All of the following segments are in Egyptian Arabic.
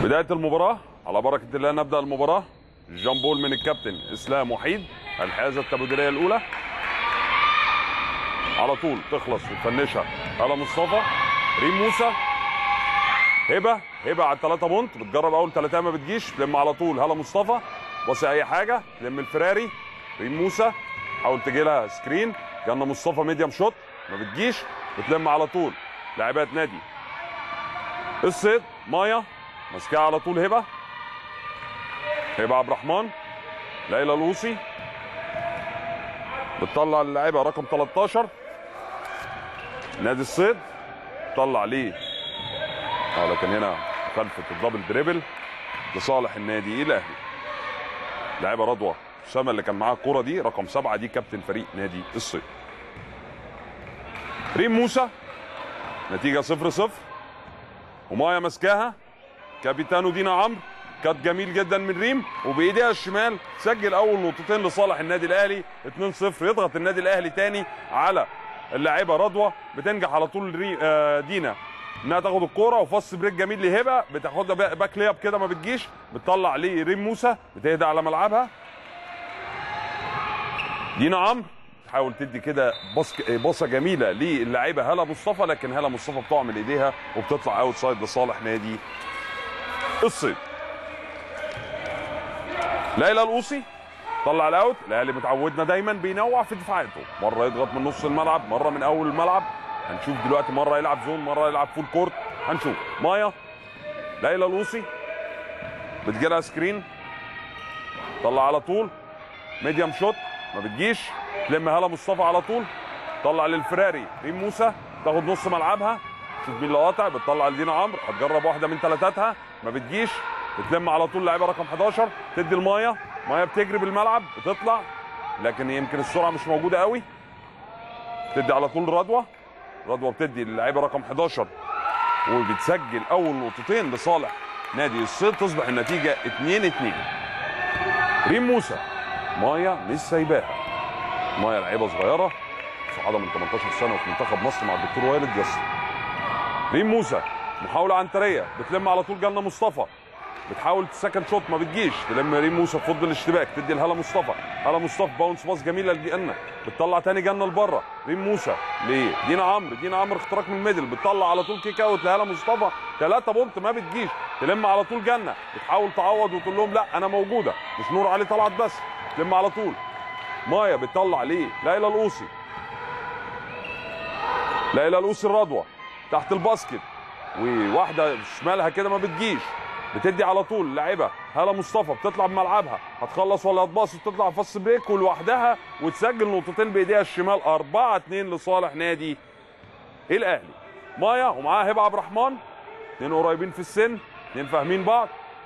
بداية المباراة على بركة الله نبدأ المباراة جامبول من الكابتن إسلام وحيد الحيازة التبادلية الأولى على طول تخلص وتفنشها هلا مصطفى ريم موسى هبة هبة على الثلاثة بونت بتجرب أول ثلاثة ما بتجيش تلم على طول هلا مصطفى بصي أي حاجة تلم الفراري ريم موسى حاول تجي لها سكرين جنة مصطفى ميديم شوت ما بتجيش بتلم على طول لاعبات نادي الصيد مايا ماسكاها على طول هبه هبه عبد الرحمن ليلى لوسي بتطلع اللاعبه رقم 13 نادي الصيد طلع ليه اه لكن هنا خلفه الدبل دريبل لصالح النادي الاهلي لاعبه رضوى اسامه اللي كان معاها الكوره دي رقم سبعه دي كابتن فريق نادي الصيد ريم موسى نتيجه 0 0 ومايا ماسكاها كابيتانو دينا عمرو كات جميل جدا من ريم وبايديها الشمال سجل اول نقطتين لصالح النادي الاهلي 2-0 يضغط النادي الاهلي تاني على اللاعبه رضوى بتنجح على طول ري... آه دينا انها تاخد الكوره وفص بريك جميل لهبه بتاخدها با- باك لياب كده ما بتجيش بتطلع لريم موسى بتهدى على ملعبها دينا عمرو تحاول تدي كده بص بصه جميله للاعيبه هلا مصطفى لكن هلا مصطفى بتقع من ايديها وبتطلع اوت سايد لصالح نادي الصيد ليلى القوصي طلع الاوت الاهلي متعودنا دايما بينوع في دفاعاته مره يضغط من نص الملعب مره من اول الملعب هنشوف دلوقتي مره يلعب زون مره يلعب فول كورت هنشوف مايا ليلى القوصي بتجيلها سكرين طلع على طول ميديم شوت ما بتجيش تلم هلا مصطفى على طول طلع للفراري ريم موسى تاخد نص ملعبها شوف مين اللي قاطع بتطلع لدينا عمرو هتجرب واحده من ثلاثاتها ما بتجيش بتلم على طول لاعيبه رقم 11 تدي المايه مايه بتجري بالملعب بتطلع لكن يمكن السرعه مش موجوده قوي تدي على طول رضوى رضوى بتدي للاعيبه رقم 11 وبتسجل اول نقطتين لصالح نادي الصيد تصبح النتيجه 2 2 ريم موسى مايا مش سايباها مايا لعيبه صغيره صعدة من 18 سنه وفي منتخب مصر مع الدكتور والد يسر ريم موسى محاوله عنتريه بتلم على طول جنة مصطفى بتحاول تسكن شوت ما بتجيش تلم ريم موسى تفض الاشتباك تدي لهلا مصطفى هلا مصطفى باونس باص جميله لجنة بتطلع تاني جنة لبره ريم موسى ليه دينا عمرو دينا عمرو اختراق من الميدل بتطلع على طول كيك اوت لهلا مصطفى ثلاثة بونت ما بتجيش تلم على طول جنة بتحاول تعوض وتقول لهم لا انا موجوده مش نور علي طلعت بس تلم على طول مايا بتطلع ليه ليلى القوسي ليلى القوسي الرضوى تحت الباسكت وواحده شمالها كده ما بتجيش بتدي على طول لاعبه هلا مصطفى بتطلع بملعبها هتخلص ولا هتباص وتطلع فاست بريك ولوحدها وتسجل نقطتين بايديها الشمال 4 2 لصالح نادي الاهلي مايا ومعاها هبه عبد الرحمن اثنين قريبين في السن اثنين فاهمين بعض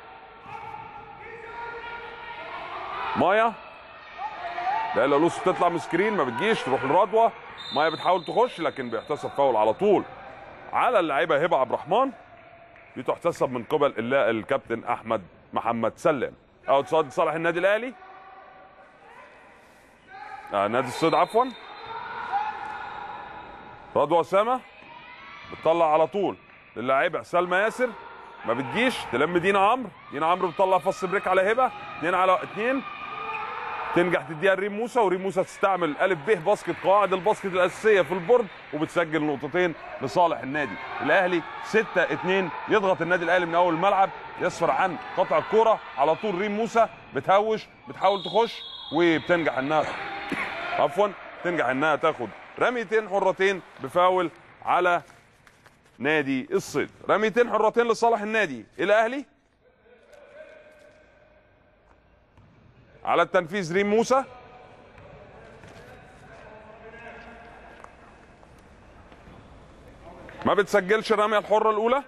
مايا ليلى لوس بتطلع من سكرين ما بتجيش تروح لرضوى مايا بتحاول تخش لكن بيحتسب فاول على طول على اللاعبه هبه عبد الرحمن دي تحتسب من قبل اللا- الكابتن احمد محمد سلام اوت سايد صالح النادي الاهلي آه نادي الصيد عفوا رضوى اسامه بتطلع على طول للاعيبه سلمى ياسر ما بتجيش تلم دينا عمرو دينا عمرو بتطلع فص بريك على هبه اثنين على اثنين تنجح تديها لريم موسى وريم موسى تستعمل الف ب باسكت قواعد الباسكت الاساسيه في البورد وبتسجل نقطتين لصالح النادي الاهلي 6 2 يضغط النادي الاهلي من اول الملعب يسفر عن قطع الكوره على طول ريم موسى بتهوش بتحاول تخش وبتنجح انها عفوا تنجح انها تاخد رميتين حرتين بفاول على نادي الصيد رميتين حرتين لصالح النادي الاهلي على التنفيذ ريم موسى ما بتسجلش الرميه الحره الاولى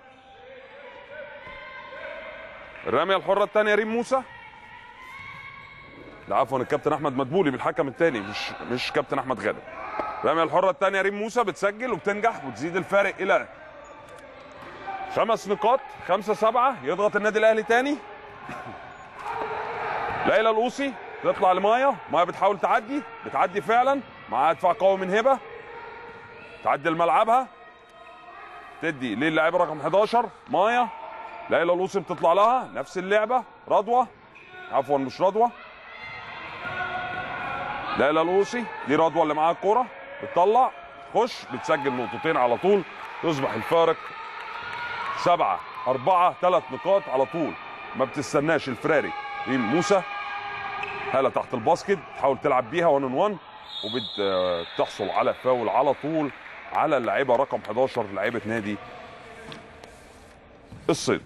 الرميه الحره الثانيه ريم موسى لا عفوا الكابتن احمد مدبولي بالحكم الثاني مش مش كابتن احمد غالب الرميه الحره الثانيه ريم موسى بتسجل وبتنجح وتزيد الفارق الى خمس نقاط خمسة سبعة يضغط النادي الأهلي تاني ليلى القوسي تطلع لمايا مايا بتحاول تعدي بتعدي فعلا معاها دفاع قوي من هبه تعدي لملعبها تدي للاعب رقم 11 مايا ليلى لوسي بتطلع لها نفس اللعبه رضوى عفوا مش رضوى ليلى لوسي دي رضوى اللي معاها الكوره بتطلع تخش بتسجل نقطتين على طول تصبح الفارق سبعة أربعة ثلاث نقاط على طول ما بتستناش الفراري ريم موسى هالة تحت الباسكت تحاول تلعب بيها 1 1 وبتحصل على فاول على طول على اللاعبة رقم 11 لاعبة نادي الصيد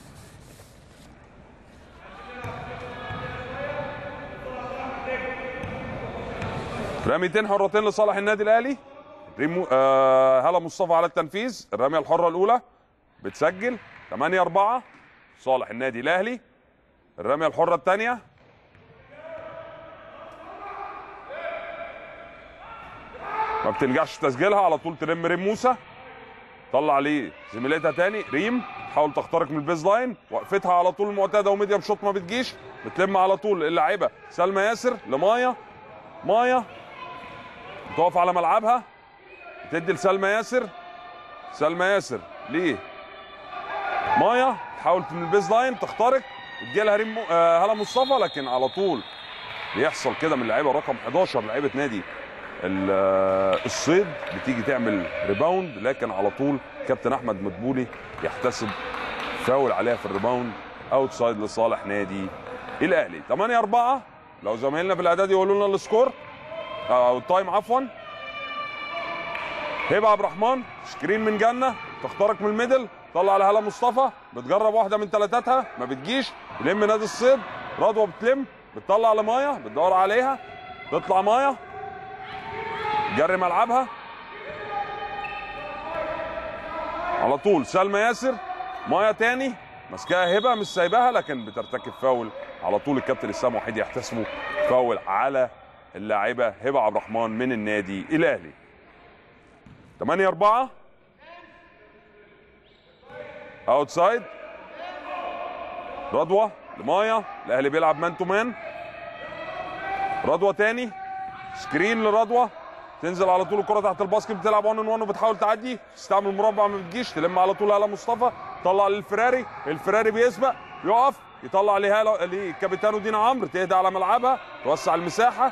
رميتين حرتين لصالح النادي الاهلي ريمو آه هلا مصطفى على التنفيذ الرميه الحره الاولى بتسجل 8 4 صالح النادي الاهلي الرميه الحره الثانيه ما بتنجحش تسجيلها على طول تلم ريم موسى طلع عليه زميلتها تاني ريم تحاول تخترق من البيز لاين وقفتها على طول المعتاده وميديم شوت ما بتجيش بتلم على طول اللاعبه سلمى ياسر لمايا مايا بتقف على ملعبها بتدي لسلمى ياسر سلمى ياسر ليه مايا تحاول من البيز لاين تخترق وتجي لها ريم آه هلا مصطفى لكن على طول بيحصل كده من اللعيبه رقم 11 لعيبه نادي الصيد بتيجي تعمل ريباوند لكن على طول كابتن احمد مدبولي يحتسب فاول عليها في الريباوند اوت سايد لصالح نادي الاهلي 8 4 لو زمايلنا في الاعداد يقولوا لنا السكور او التايم عفوا هبه عبد الرحمن سكرين من جنه تخترق من الميدل طلع على هلا مصطفى بتجرب واحده من ثلاثاتها ما بتجيش يلم نادي الصيد رضوى بتلم بتطلع لمايا بتدور عليها تطلع مايا جري ملعبها على طول سلمى ياسر مايا تاني ماسكاها هبه مش سايباها لكن بترتكب فاول على طول الكابتن اسلام وحيد يحتسبه فاول على اللاعبه هبه عبد الرحمن من النادي الاهلي 8 4 اوتسايد رضوى لمايا الاهلي بيلعب مان تو مان رضوى تاني سكرين لرضوى تنزل على طول الكره تحت الباسكت بتلعب 1 1 وبتحاول تعدي تستعمل مربع ما بتجيش تلم على طول على مصطفى طلع للفراري الفراري بيسبق يقف يطلع لها لكابيتانو دينا عمرو تهدى على ملعبها توسع المساحه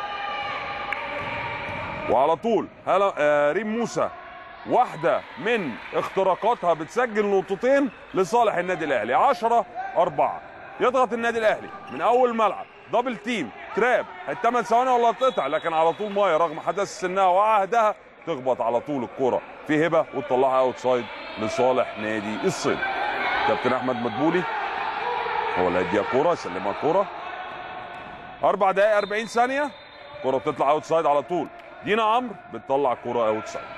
وعلى طول هلا آه ريم موسى واحده من اختراقاتها بتسجل نقطتين لصالح النادي الاهلي 10 4 يضغط النادي الاهلي من اول ملعب دبل تيم تراب الثمان ثواني ولا تقطع لكن على طول مايا رغم حدث سنها وعهدها تخبط على طول الكرة في هبه وتطلعها اوت سايد لصالح نادي الصيد كابتن احمد مدبولي هو اللي هيديها كوره يسلمها الكوره اربع دقائق 40 ثانيه الكوره بتطلع اوت سايد على طول دينا عمرو بتطلع الكوره اوت سايد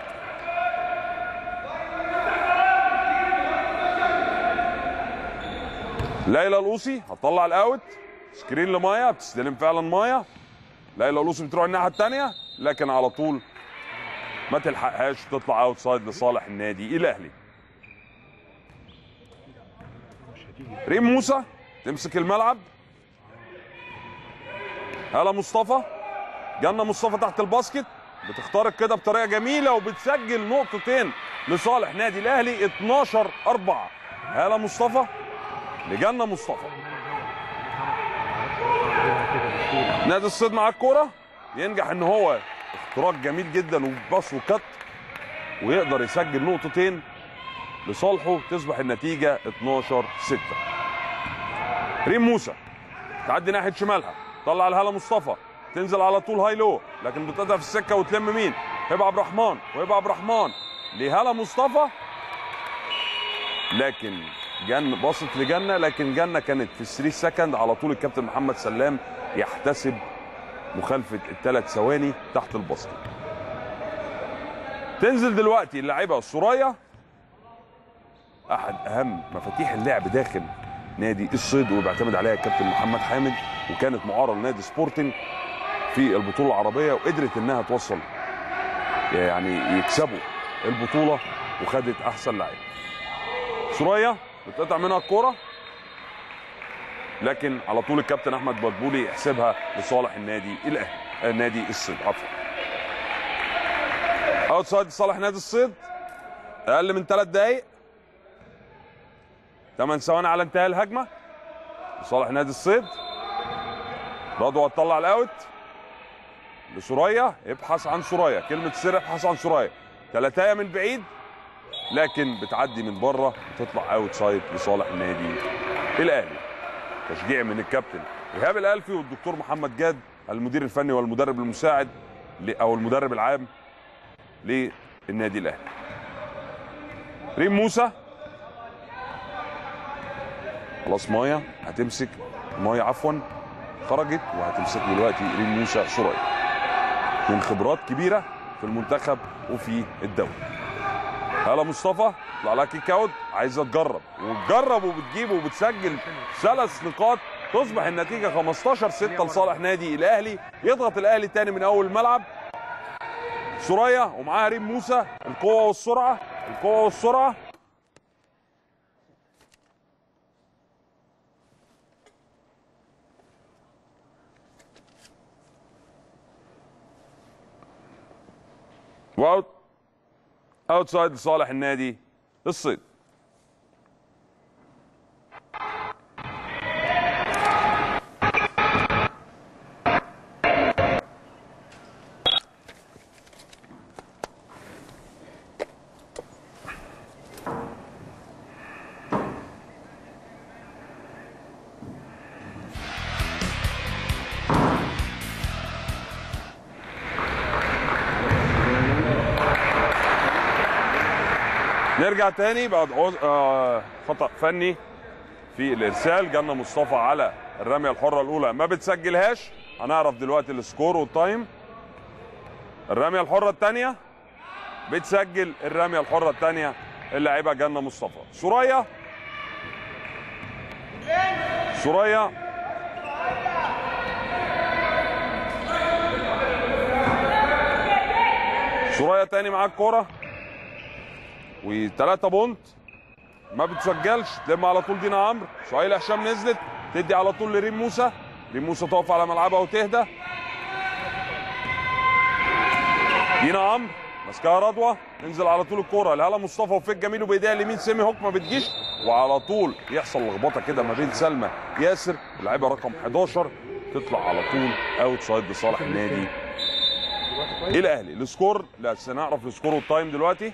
ليلى القوسي هتطلع الاوت سكرين لمايا بتستلم فعلا مايا ليلى القوسي بتروح الناحيه الثانيه لكن على طول ما تلحقهاش تطلع اوت سايد لصالح النادي الاهلي ريم موسى تمسك الملعب هلا مصطفى جنة مصطفى تحت الباسكت بتخترق كده بطريقه جميله وبتسجل نقطتين لصالح نادي الاهلي 12 4 هلا مصطفى لجنة مصطفى نادي الصيد مع الكوره ينجح ان هو اختراق جميل جدا وباص وكت ويقدر يسجل نقطتين لصالحه تصبح النتيجه 12 6 ريم موسى تعدي ناحيه شمالها طلع لهلا مصطفى تنزل على طول هاي لو لكن بتقطع في السكه وتلم مين هبه عبد الرحمن وهبه عبد الرحمن لهلا مصطفى لكن جن باصت لجنه لكن جنه كانت في 3 سكند على طول الكابتن محمد سلام يحتسب مخالفه الثلاث ثواني تحت الباسكت تنزل دلوقتي اللاعبه سوريا احد اهم مفاتيح اللعب داخل نادي الصيد وبيعتمد عليها الكابتن محمد حامد وكانت معاره لنادي سبورتنج في البطوله العربيه وقدرت انها توصل يعني يكسبوا البطوله وخدت احسن لاعب سوريا بتقطع منها الكوره لكن على طول الكابتن احمد بدبولي يحسبها لصالح النادي الاهلي نادي الصيد عفوا اوت سايد لصالح نادي الصيد اقل من ثلاث دقائق 8 ثواني على انتهاء الهجمه لصالح نادي الصيد رضوى تطلع الاوت لسوريا ابحث عن سوريا كلمه سر ابحث عن سوريا ثلاثايه من بعيد لكن بتعدي من بره وتطلع اوت سايد لصالح النادي الاهلي تشجيع من الكابتن ايهاب الالفي والدكتور محمد جاد المدير الفني والمدرب المساعد ل- او المدرب العام للنادي الاهلي ريم موسى خلاص مايا هتمسك مايا عفوا خرجت وهتمسك دلوقتي ريم موسى سوريا من خبرات كبيره في المنتخب وفي الدوري هلا مصطفى طلع لها كيك اوت عايزه تجرب وتجرب وبتجيب وبتسجل ثلاث نقاط تصبح النتيجه 15 6 لصالح نادي الاهلي يضغط الاهلي تاني من اول الملعب سوريا ومعاها ريم موسى القوه والسرعه القوه والسرعه واوت اوتسايد لصالح النادي الصيد نرجع تاني بعد عوز... آه خطأ فني في الارسال جالنا مصطفى على الرميه الحره الاولى ما بتسجلهاش هنعرف دلوقتي السكور والتايم الرميه الحره الثانيه بتسجل الرميه الحره الثانيه اللاعبه جنة مصطفى سوريا سوريا سوريا تاني معاك كوره وثلاثة بونت ما بتسجلش تلم على طول دينا عمرو سهيل هشام نزلت تدي على طول لريم موسى ريم موسى تقف على ملعبها وتهدى دينا عمرو ماسكاها رضوى تنزل على طول الكوره لهلا مصطفى وفيك جميل وبايديها اليمين سيمي هوك ما بتجيش وعلى طول يحصل لخبطه كده ما بين سلمى ياسر اللاعبه رقم 11 تطلع على طول اوت سايد لصالح النادي الاهلي السكور لا سنعرف السكور والتايم دلوقتي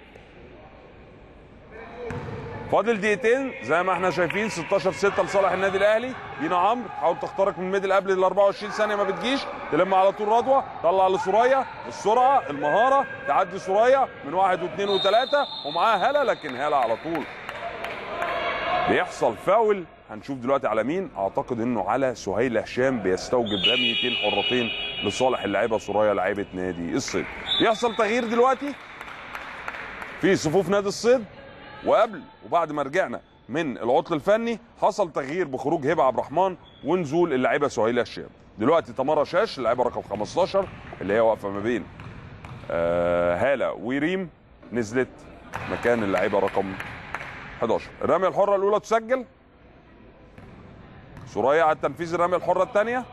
فاضل دقيقتين زي ما احنا شايفين 16 6 لصالح النادي الاهلي دينا عمرو تحاول تخترق من الميدل قبل ال 24 ثانيه ما بتجيش تلم على طول رضوى طلع لسوريا السرعه المهاره تعدي سوريا من واحد واثنين وثلاثه ومعاها هلا لكن هلا على طول بيحصل فاول هنشوف دلوقتي على مين اعتقد انه على سهيل هشام بيستوجب رميتين حرتين لصالح اللاعبه سوريا لاعبه نادي الصيد يحصل تغيير دلوقتي في صفوف نادي الصيد وقبل وبعد ما رجعنا من العطل الفني حصل تغيير بخروج هبه عبد الرحمن ونزول اللاعبه سهيله الشام دلوقتي تمارا شاش اللاعبه رقم 15 اللي هي واقفه ما بين آه هاله وريم نزلت مكان اللاعبه رقم 11 الرميه الحره الاولى تسجل سوريا على تنفيذ الرميه الحره الثانيه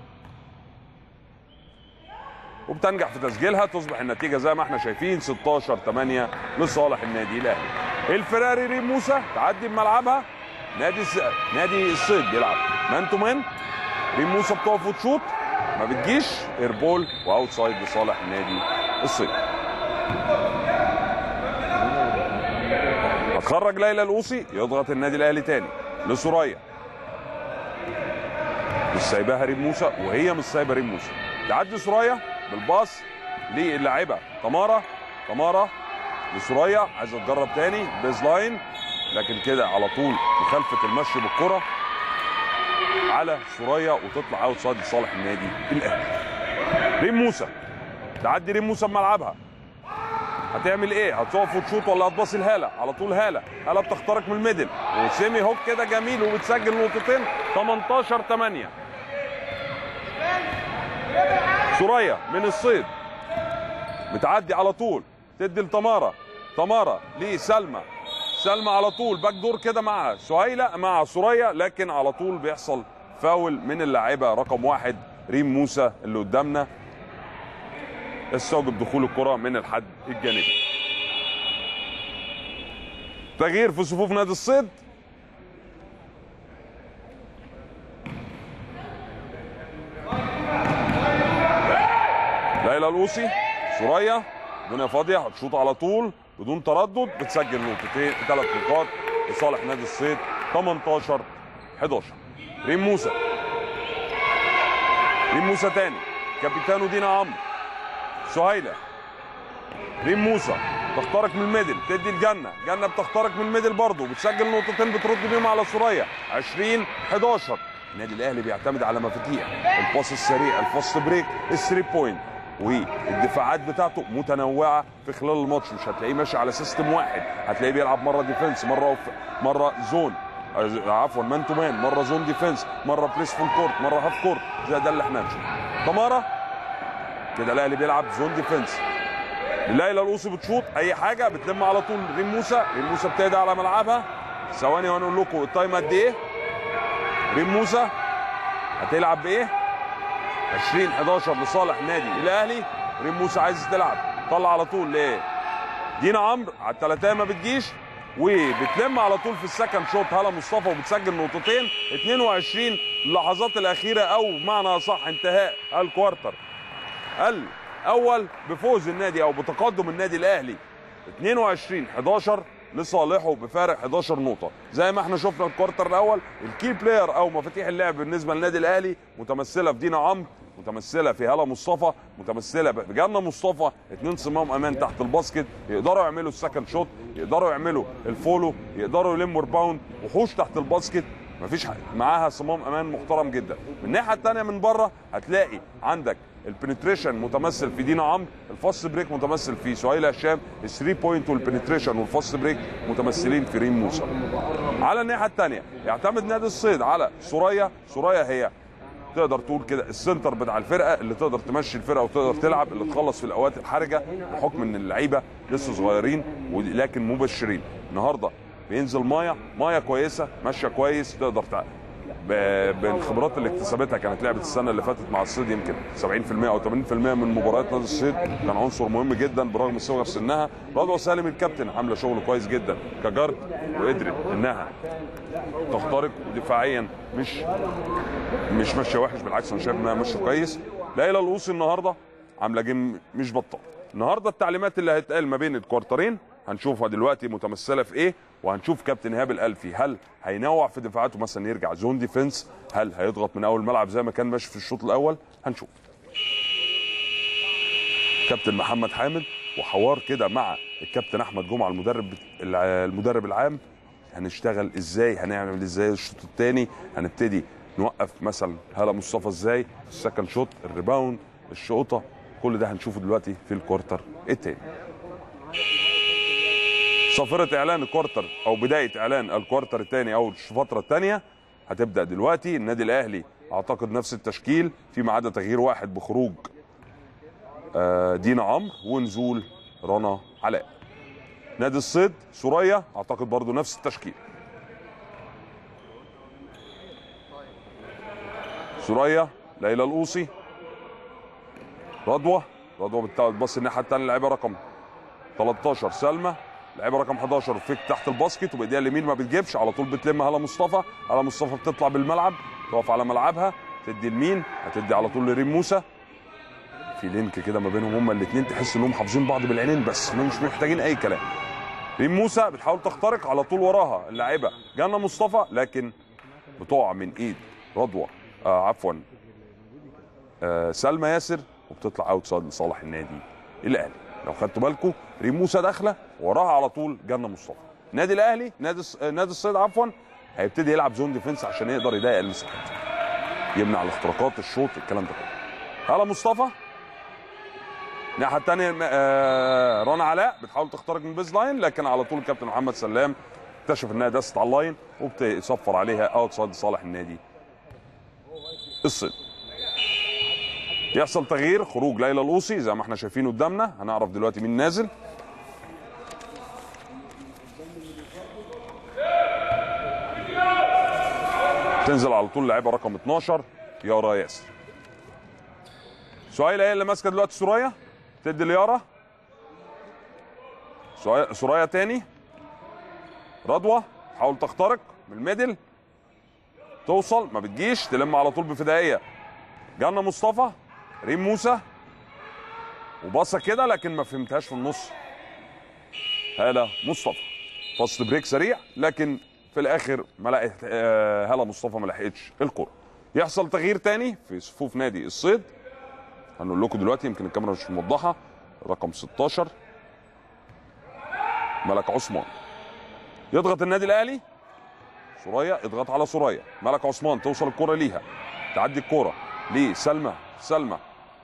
وبتنجح في تسجيلها تصبح النتيجه زي ما احنا شايفين 16 8 لصالح النادي الاهلي الفراري ريم موسى تعدي بملعبها نادي الس... نادي الصيد بيلعب مان تو مان ريم موسى بتقف وتشوط ما بتجيش ايربول واوت سايد لصالح نادي الصيد هتخرج ليلى القوسي يضغط النادي الاهلي تاني لسوريا مش سايباها ريم موسى وهي مش سايبه ريم موسى تعدي سوريا بالباص للاعبه تمارا تمارا لسوريا عايزه تجرب تاني بيز لاين لكن كده على طول مخالفه المشي بالكره على سوريا وتطلع اوت سايد لصالح النادي الاهلي ريم موسى تعدي ريم موسى بملعبها هتعمل ايه؟ هتقف وتشوط ولا هتباصي لهاله؟ على طول هاله، هاله بتخترق من الميدل وسيمي هوك كده جميل وبتسجل نقطتين 18 8 سوريا من الصيد بتعدي على طول تدي لتمارا تمارا لسلمى سلمى على طول باك دور كده مع سهيله مع سوريا لكن على طول بيحصل فاول من اللاعبه رقم واحد ريم موسى اللي قدامنا استوجب دخول الكره من الحد الجانبي تغيير في صفوف نادي الصيد ليلى القوسي سوريا الدنيا فاضيه هتشوط على طول بدون تردد بتسجل نقطتين ثلاث نقاط لصالح نادي الصيد 18 11 ريم موسى ريم موسى تاني كابيتانو دينا عمرو سهيله ريم موسى تخترق من الميدل تدي الجنه جنه بتخترق من الميدل برضه بتسجل نقطتين بترد بيهم على سوريا 20 11 النادي الاهلي بيعتمد على مفاتيح الباص السريع الفاست بريك الثري بوينت والدفاعات بتاعته متنوعه في خلال الماتش مش هتلاقيه ماشي على سيستم واحد هتلاقيه بيلعب مره ديفنس مره أوف... مره زون آه، عفوا مان تو مان مره زون ديفنس مره بليس فول كورت مره هاف كورت زي ده اللي احنا هنشوفه تمارا كده الاهلي بيلعب زون ديفنس ليلى القوسي بتشوط اي حاجه بتلم على طول ريم موسى ريم موسى بتهدى على ملعبها ثواني وهنقول لكم التايم قد ايه ريم موسى هتلعب بايه 20 11 لصالح نادي الاهلي ريم موسى عايز تلعب طلع على طول ل دينا عمرو على الثلاثيه ما بتجيش وبتلم على طول في السكند شوت هلا مصطفى وبتسجل نقطتين 22 اللحظات الاخيره او بمعنى صح انتهاء الكوارتر الاول بفوز النادي او بتقدم النادي الاهلي 22 11 لصالحه بفارق 11 نقطة زي ما احنا شفنا الكوارتر الأول الكي بلاير أو مفاتيح اللعب بالنسبة للنادي الأهلي متمثلة في دينا عمرو متمثلة في هلا مصطفى متمثلة بجنة مصطفى اتنين صمام أمان تحت الباسكت يقدروا يعملوا السكند شوت يقدروا يعملوا الفولو يقدروا يلموا ريباوند وحوش تحت الباسكت مفيش حاجة. معاها صمام امان محترم جدا من الناحيه الثانيه من بره هتلاقي عندك البنتريشن متمثل في دينا عمرو الفاست بريك متمثل في سهيل هشام الثري بوينت والبنتريشن والفاست بريك متمثلين في ريم موسى على الناحيه الثانيه يعتمد نادي الصيد على سوريا سوريا هي تقدر تقول كده السنتر بتاع الفرقه اللي تقدر تمشي الفرقه وتقدر تلعب اللي تخلص في الاوقات الحرجه بحكم ان اللعيبه لسه صغيرين ولكن مبشرين النهارده بينزل مايه مايه كويسه ماشيه كويس تقدر تع... ب- بالخبرات اللي اكتسبتها كانت لعبه السنه اللي فاتت مع الصيد يمكن 70% او 80% من مباريات نادي الصيد كان عنصر مهم جدا برغم صغر سنها رضوى سالم الكابتن عامله شغل كويس جدا كجارد وقدرت انها تخترق ودفاعيا مش مش ماشيه وحش بالعكس انا شايف انها ماشيه كويس ليلى القوسي النهارده عامله جيم مش بطال النهارده التعليمات اللي هتقال ما بين الكوارترين هنشوفها دلوقتي متمثله في ايه وهنشوف كابتن ايهاب الالفي هل هينوع في دفاعاته مثلا يرجع زون ديفنس هل هيضغط من اول الملعب زي ما كان ماشي في الشوط الاول هنشوف كابتن محمد حامد وحوار كده مع الكابتن احمد جمعه المدرب المدرب العام هنشتغل ازاي هنعمل ازاي الشوط الثاني هنبتدي نوقف مثلا هلا مصطفى ازاي السكند شوت الريباوند الشوطه كل ده هنشوفه دلوقتي في الكوارتر الثاني صافرة اعلان الكوارتر او بداية اعلان الكوارتر الثاني او الفترة الثانية هتبدأ دلوقتي النادي الاهلي اعتقد نفس التشكيل فيما عدا تغيير واحد بخروج آه، دينا عمرو ونزول رنا علاء نادي الصيد سوريا اعتقد برضو نفس التشكيل سوريا ليلى القوسي رضوى رضوى بتبص الناحيه الثانيه اللعيبه رقم 13 سلمى لعيبه رقم 11 فيك تحت الباسكت وبايديها اليمين ما بتجيبش على طول بتلم هلا مصطفى هلا مصطفى بتطلع بالملعب تقف على ملعبها تدي لمين هتدي على طول لريم موسى في لينك كده ما بينهم هما الاثنين تحس انهم حافظين بعض بالعينين بس مش محتاجين اي كلام ريم موسى بتحاول تخترق على طول وراها اللاعبه جانا مصطفى لكن بتقع من ايد رضوى آه عفوا آه سلمى ياسر وبتطلع اوت سايد لصالح النادي الاهلي لو خدتوا بالكم ريم موسى داخله وراها على طول جنة مصطفى النادي الاهلي نادي الص- آه، نادي الصيد عفوا هيبتدي يلعب زون ديفنس عشان يقدر يضايق المساحات يمنع الاختراقات الشوط الكلام ده كله هلا مصطفى الناحيه الثانيه آه رنا علاء بتحاول تخترق من البيز لاين لكن على طول الكابتن محمد سلام اكتشف انها دست على اللاين وبتصفر عليها اوت سايد صالح النادي الصيد يحصل تغيير خروج ليلى القوسي زي ما احنا شايفين قدامنا هنعرف دلوقتي مين نازل تنزل على طول لاعبه رقم 12 يارا ياسر سهيلة هي اللي ماسكه دلوقتي سوريا تدي ليارا سهي- سوريا تاني رضوى تحاول تخترق من الميدل توصل ما بتجيش تلم على طول بفدائيه جنة مصطفى ريم موسى وباصه كده لكن ما فهمتهاش في النص هاله مصطفى فاست بريك سريع لكن في الاخر ما لقيت آه، هاله مصطفى ما لحقتش الكره يحصل تغيير تاني في صفوف نادي الصيد هنقول لكم دلوقتي يمكن الكاميرا مش موضحه رقم 16 ملك عثمان يضغط النادي الاهلي سوريا اضغط على سوريا ملك عثمان توصل الكره ليها تعدي الكره لسلمى سلمى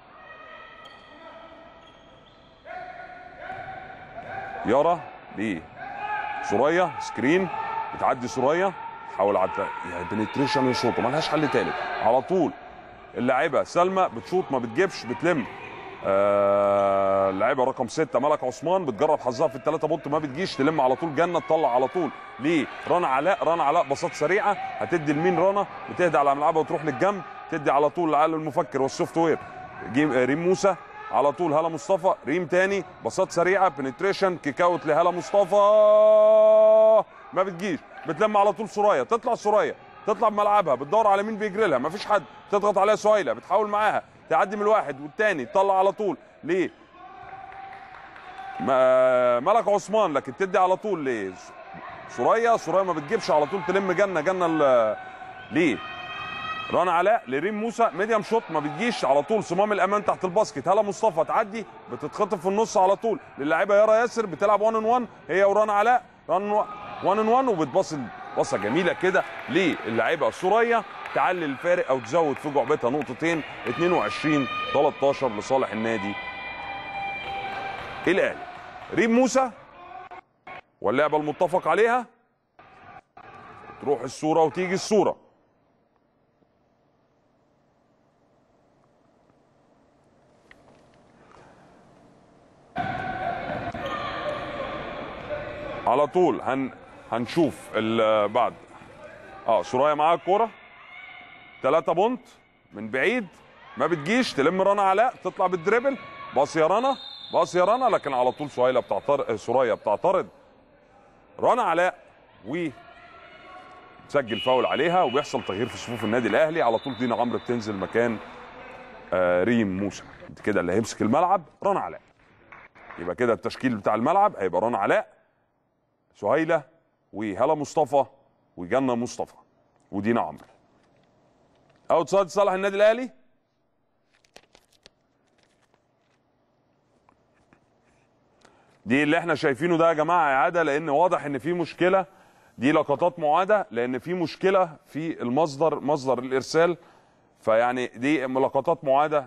يارا لسوريا سكرين بتعدي سوريا تحاول على يعني بنتريشن يشوطه ملهاش حل تالت على طول اللاعبه سلمى بتشوط ما بتجيبش بتلم آه اللاعبه رقم ستة ملك عثمان بتجرب حظها في الثلاثه بونت ما بتجيش تلم على طول جنه تطلع على طول ليه رنا علاء رنا علاء باصات سريعه هتدي لمين رنا بتهدى على ملعبها وتروح للجنب تدي على طول لعقل المفكر والسوفت وير جيم آه، ريم موسى على طول هلا مصطفى ريم تاني باصات سريعه بنتريشن كيك اوت لهلا مصطفى ما بتجيش بتلم على طول سوريا تطلع سوريا تطلع بملعبها بتدور على مين بيجري لها مفيش حد تضغط عليها سهيله بتحاول معاها تعدي من الواحد والتاني تطلع على طول ليه ما- ملك عثمان لكن تدي على طول ليه سوريا سوريا ما بتجيبش على طول تلم جنه جنه ال- ليه رنا علاء لريم موسى ميديم شوت ما بتجيش على طول صمام الامان تحت الباسكت هلا مصطفى تعدي بتتخطف في النص على طول للاعيبه يارا ياسر بتلعب 1 ان 1 هي ورنا علاء 1 ان 1 وبتباص باصه جميله كده للاعيبه سوريا تعلي الفارق او تزود في جعبتها نقطتين 22 13 لصالح النادي الاهلي ريم موسى واللعبه المتفق عليها تروح الصوره وتيجي الصوره على طول هن هنشوف ال- بعد اه سوريا معاها الكوره ثلاثة بونت من بعيد ما بتجيش تلم رنا علاء تطلع بالدريبل باص يا رنا باص يا رنا لكن على طول سهيله بتعترض سوريا بتعترض رنا علاء و تسجل فاول عليها وبيحصل تغيير في صفوف النادي الاهلي على طول دينا عمرو بتنزل مكان آه ريم موسى كده اللي هيمسك الملعب رنا علاء يبقى كده التشكيل بتاع الملعب هيبقى رنا علاء سهيله وهلا مصطفى وجنة مصطفى ودينا عمرو اوتسايد صالح النادي الاهلي دي اللي احنا شايفينه ده يا جماعه اعاده لان واضح ان في مشكله دي لقطات معاده لان في مشكله في المصدر مصدر الارسال فيعني دي لقطات معاده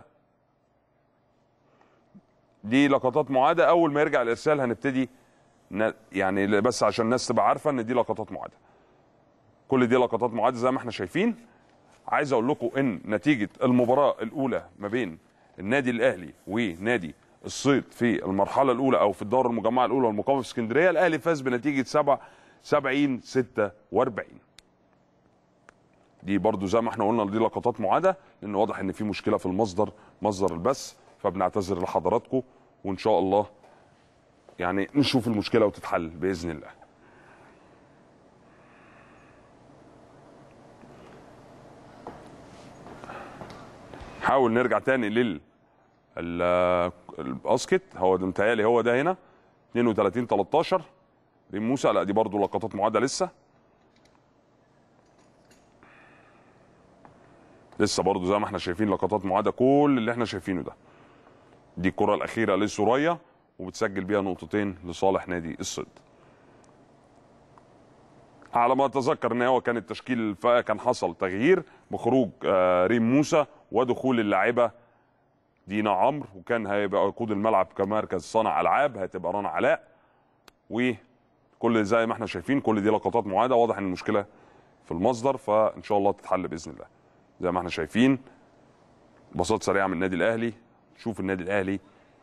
دي لقطات معاده اول ما يرجع الارسال هنبتدي ن- يعني بس عشان الناس تبقى عارفه ان دي لقطات معاده كل دي لقطات معاده زي ما احنا شايفين عايز اقول لكم ان نتيجه المباراه الاولى ما بين النادي الاهلي ونادي الصيد في المرحله الاولى او في الدوره المجمعه الاولى والمقامه في اسكندريه الاهلي فاز بنتيجه 7 70 46 دي برضو زي ما احنا قلنا دي لقطات معاده لان واضح ان في مشكله في المصدر مصدر البث فبنعتذر لحضراتكم وان شاء الله يعني نشوف المشكله وتتحل باذن الله حاول نرجع تاني لل ال- الباسكت هو ده متهيألي هو ده هنا 32 13 ريم موسى لا دي برضو لقطات معاده لسه لسه برضو زي ما احنا شايفين لقطات معاده كل اللي احنا شايفينه ده دي الكره الاخيره لسوريا وبتسجل بيها نقطتين لصالح نادي الصيد على ما اتذكر ان هو كان التشكيل الف- كان حصل تغيير بخروج آه، ريم موسى ودخول اللاعبه دينا عمرو وكان هيبقى يقود الملعب كمركز صانع العاب هتبقى رنا علاء وكل زي ما احنا شايفين كل دي لقطات معاده واضح ان المشكله في المصدر فان شاء الله تتحل باذن الله زي ما احنا شايفين باصات سريعه من النادي الاهلي شوف النادي الاهلي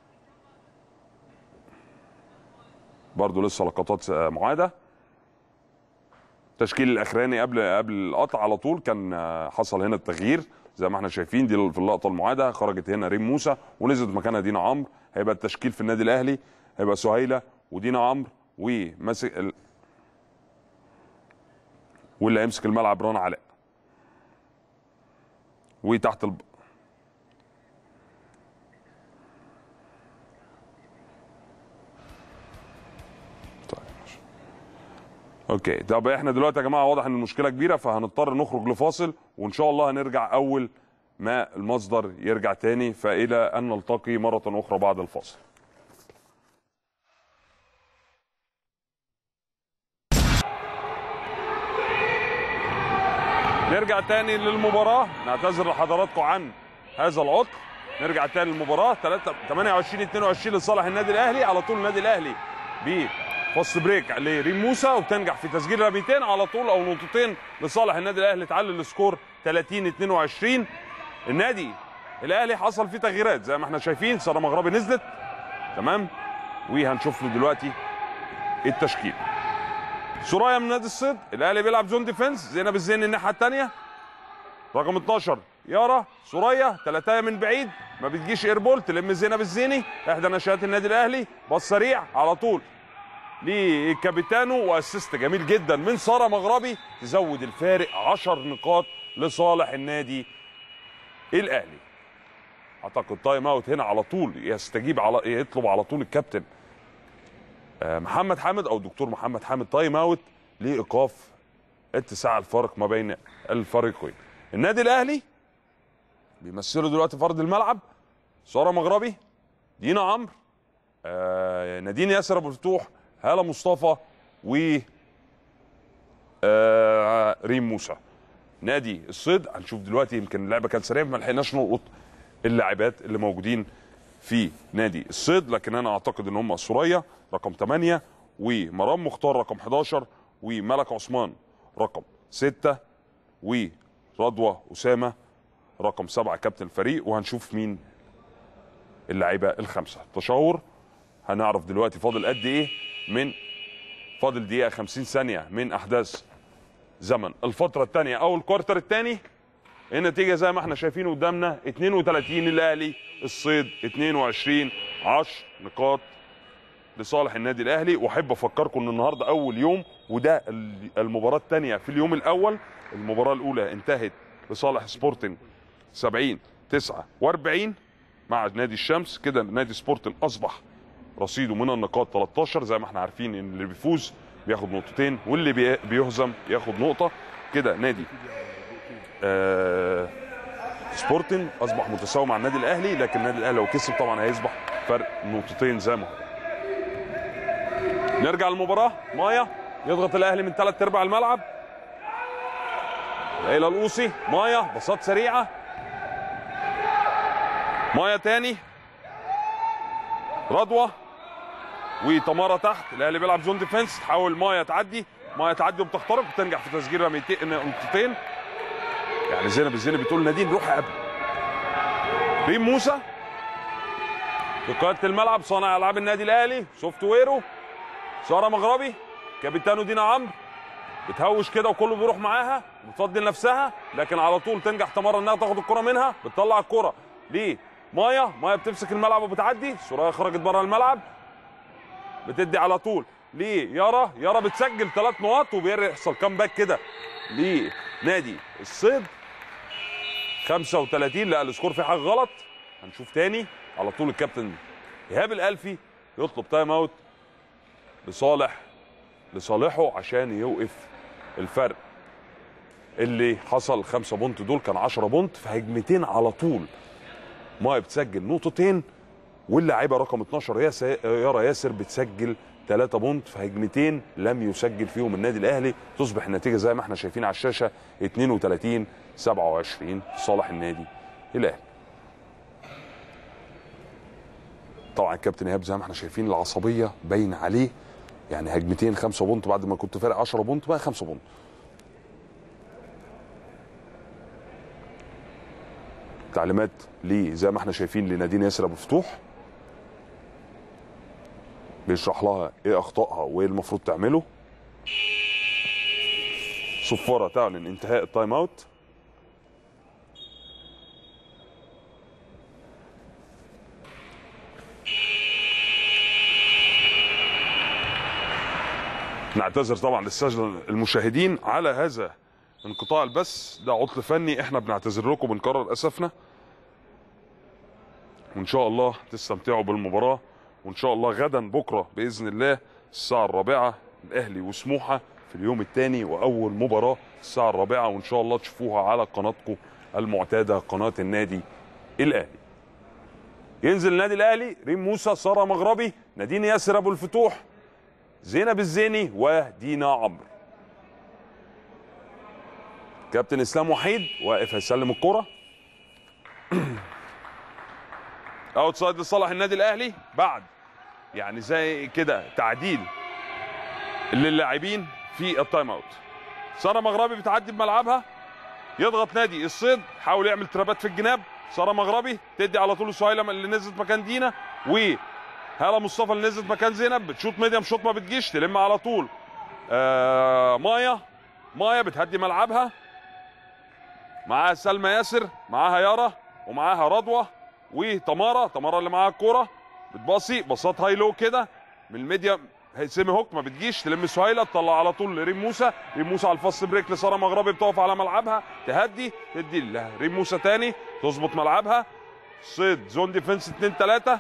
برضه لسه لقطات آه، معاده التشكيل الاخراني قبل قبل القطع على طول كان آه، حصل هنا التغيير زي ما احنا شايفين دي في اللقطه المعاده خرجت هنا ريم موسى ونزلت مكانها دينا عمرو هيبقى التشكيل في النادي الاهلي هيبقى سهيله ودينا عمرو وماسك ال... واللي هيمسك الملعب رنا علاء وتحت الب... اوكي طب احنا دلوقتي يا جماعه واضح ان المشكله كبيره فهنضطر نخرج لفاصل وان شاء الله هنرجع اول ما المصدر يرجع تاني فالى ان نلتقي مره اخرى بعد الفاصل نرجع تاني للمباراة نعتذر لحضراتكم عن هذا العطل نرجع تاني للمباراة 3 28 22 لصالح النادي الأهلي على طول النادي الأهلي بفاست بريك لريم موسى وتنجح في تسجيل رميتين على طول أو نقطتين لصالح النادي الأهلي تعلي السكور 30 22 النادي الأهلي حصل فيه تغييرات زي ما احنا شايفين سارة مغربي نزلت تمام وهنشوف له دلوقتي التشكيل سرايا من نادي الصيد الاهلي بيلعب زون ديفنس زينب الزيني الناحيه الثانيه رقم 12 يارا سوريا ثلاثايه من بعيد ما بتجيش ايربول تلم زينب الزيني احدى نشات النادي الاهلي باص سريع على طول لكابيتانو واسيست جميل جدا من ساره مغربي تزود الفارق 10 نقاط لصالح النادي الاهلي اعتقد تايم اوت هنا على طول يستجيب على يطلب على طول الكابتن محمد حامد او دكتور محمد حامد تايم اوت لايقاف اتساع الفارق ما بين الفريقين النادي الاهلي بيمثلوا دلوقتي فرد الملعب ساره مغربي دينا عمرو آه نادين ياسر ابو الفتوح هاله مصطفى و آه ريم موسى نادي الصيد هنشوف دلوقتي يمكن اللعبه كانت سريعه ما لحقناش نلقط اللاعبات اللي موجودين في نادي الصيد لكن انا اعتقد ان هم سوريا رقم 8 ومرام مختار رقم 11 وملك عثمان رقم 6 ورضوى اسامه رقم 7 كابتن الفريق وهنشوف مين اللعيبه الخمسه تشاور هنعرف دلوقتي فاضل قد ايه من فاضل دقيقه 50 ثانيه من احداث زمن الفتره الثانيه او الكوارتر الثاني النتيجه زي ما احنا شايفين قدامنا 32 الاهلي الصيد 22 10 نقاط لصالح النادي الاهلي واحب افكركم ان النهارده اول يوم وده المباراه الثانيه في اليوم الاول المباراه الاولى انتهت لصالح سبورتنج 70 49 مع نادي الشمس كده نادي سبورتنج اصبح رصيده من النقاط 13 زي ما احنا عارفين ان اللي بيفوز بياخد نقطتين واللي بيهزم ياخد نقطه كده نادي آه سبورتنج اصبح متساوي مع النادي الاهلي لكن النادي الاهلي لو كسب طبعا هيصبح فرق نقطتين زي ما هو نرجع للمباراه مايا يضغط الاهلي من ثلاث ارباع الملعب ليلى القوسي مايا بساط سريعه مايا تاني رضوى وتمارا تحت الاهلي بيلعب زون ديفense تحاول مايا تعدي مايا تعدي وبتخترق وتنجح في تسجيل رميتين نقطتين يعني زينب الزينب بتقول نادين روح قبل ريم موسى في قياده الملعب صانع العاب النادي الاهلي سوفت ويرو ساره مغربي كابيتانو دينا عمرو بتهوش كده وكله بيروح معاها بتفضي لنفسها لكن على طول تنجح تمارا انها تاخد الكره منها بتطلع الكره ليه مايا مايا بتمسك الملعب وبتعدي سوريا خرجت بره الملعب بتدي على طول ليه يارا يارا بتسجل ثلاث نقاط وبيحصل كامباك كده لنادي الصيد 35 لا السكور فيه حاجه غلط هنشوف تاني على طول الكابتن ايهاب الالفي يطلب تايم اوت لصالح لصالحه عشان يوقف الفرق اللي حصل 5 بونت دول كان 10 بونت في هجمتين على طول مايا بتسجل نقطتين واللاعيبه رقم 12 يارا ياسر بتسجل 3 بونت في هجمتين لم يسجل فيهم النادي الاهلي تصبح النتيجه زي ما احنا شايفين على الشاشه 32 27 صالح النادي الاهلي طبعا الكابتن ايهاب زي ما احنا شايفين العصبيه باين عليه يعني هجمتين 5 بونت بعد ما كنت فارق 10 بونت بقى 5 بونت تعليمات ليه زي ما احنا شايفين لنادين ياسر ابو الفتوح بيشرح لها ايه اخطائها وايه المفروض تعمله صفاره تعلن انتهاء التايم اوت نعتذر طبعا للساده المشاهدين على هذا انقطاع البث ده عطل فني احنا بنعتذر لكم بنكرر اسفنا وان شاء الله تستمتعوا بالمباراه وان شاء الله غدا بكره باذن الله الساعه الرابعه الاهلي وسموحه في اليوم الثاني واول مباراه الساعه الرابعه وان شاء الله تشوفوها على قناتكم المعتاده قناه النادي الاهلي ينزل النادي الاهلي ريم موسى ساره مغربي نادين ياسر ابو الفتوح زينب الزيني ودينا عمرو كابتن اسلام وحيد واقف هيسلم الكره اوت سايد لصالح النادي الاهلي بعد يعني زي كده تعديل للاعبين في التايم اوت ساره مغربي بتعدي بملعبها يضغط نادي الصيد حاول يعمل ترابات في الجناب ساره مغربي تدي على طول سهيله اللي نزلت مكان دينا و هاله مصطفى اللي نزلت مكان زينب بتشوط ميديم شوط ما بتجيش تلم على طول آه مايا مايا بتهدي ملعبها معاها سلمى ياسر معاها يارا ومعاها رضوى وتمارا تمارا اللي معاها الكوره بتباصي باصات هاي لو كده من الميديا سيمي هوك ما بتجيش تلم سهيله تطلع على طول لريم موسى ريم موسى على الفاست بريك لساره مغربي بتقف على ملعبها تهدي تدي لها ريم موسى تاني تظبط ملعبها صيد زون ديفنس 2 3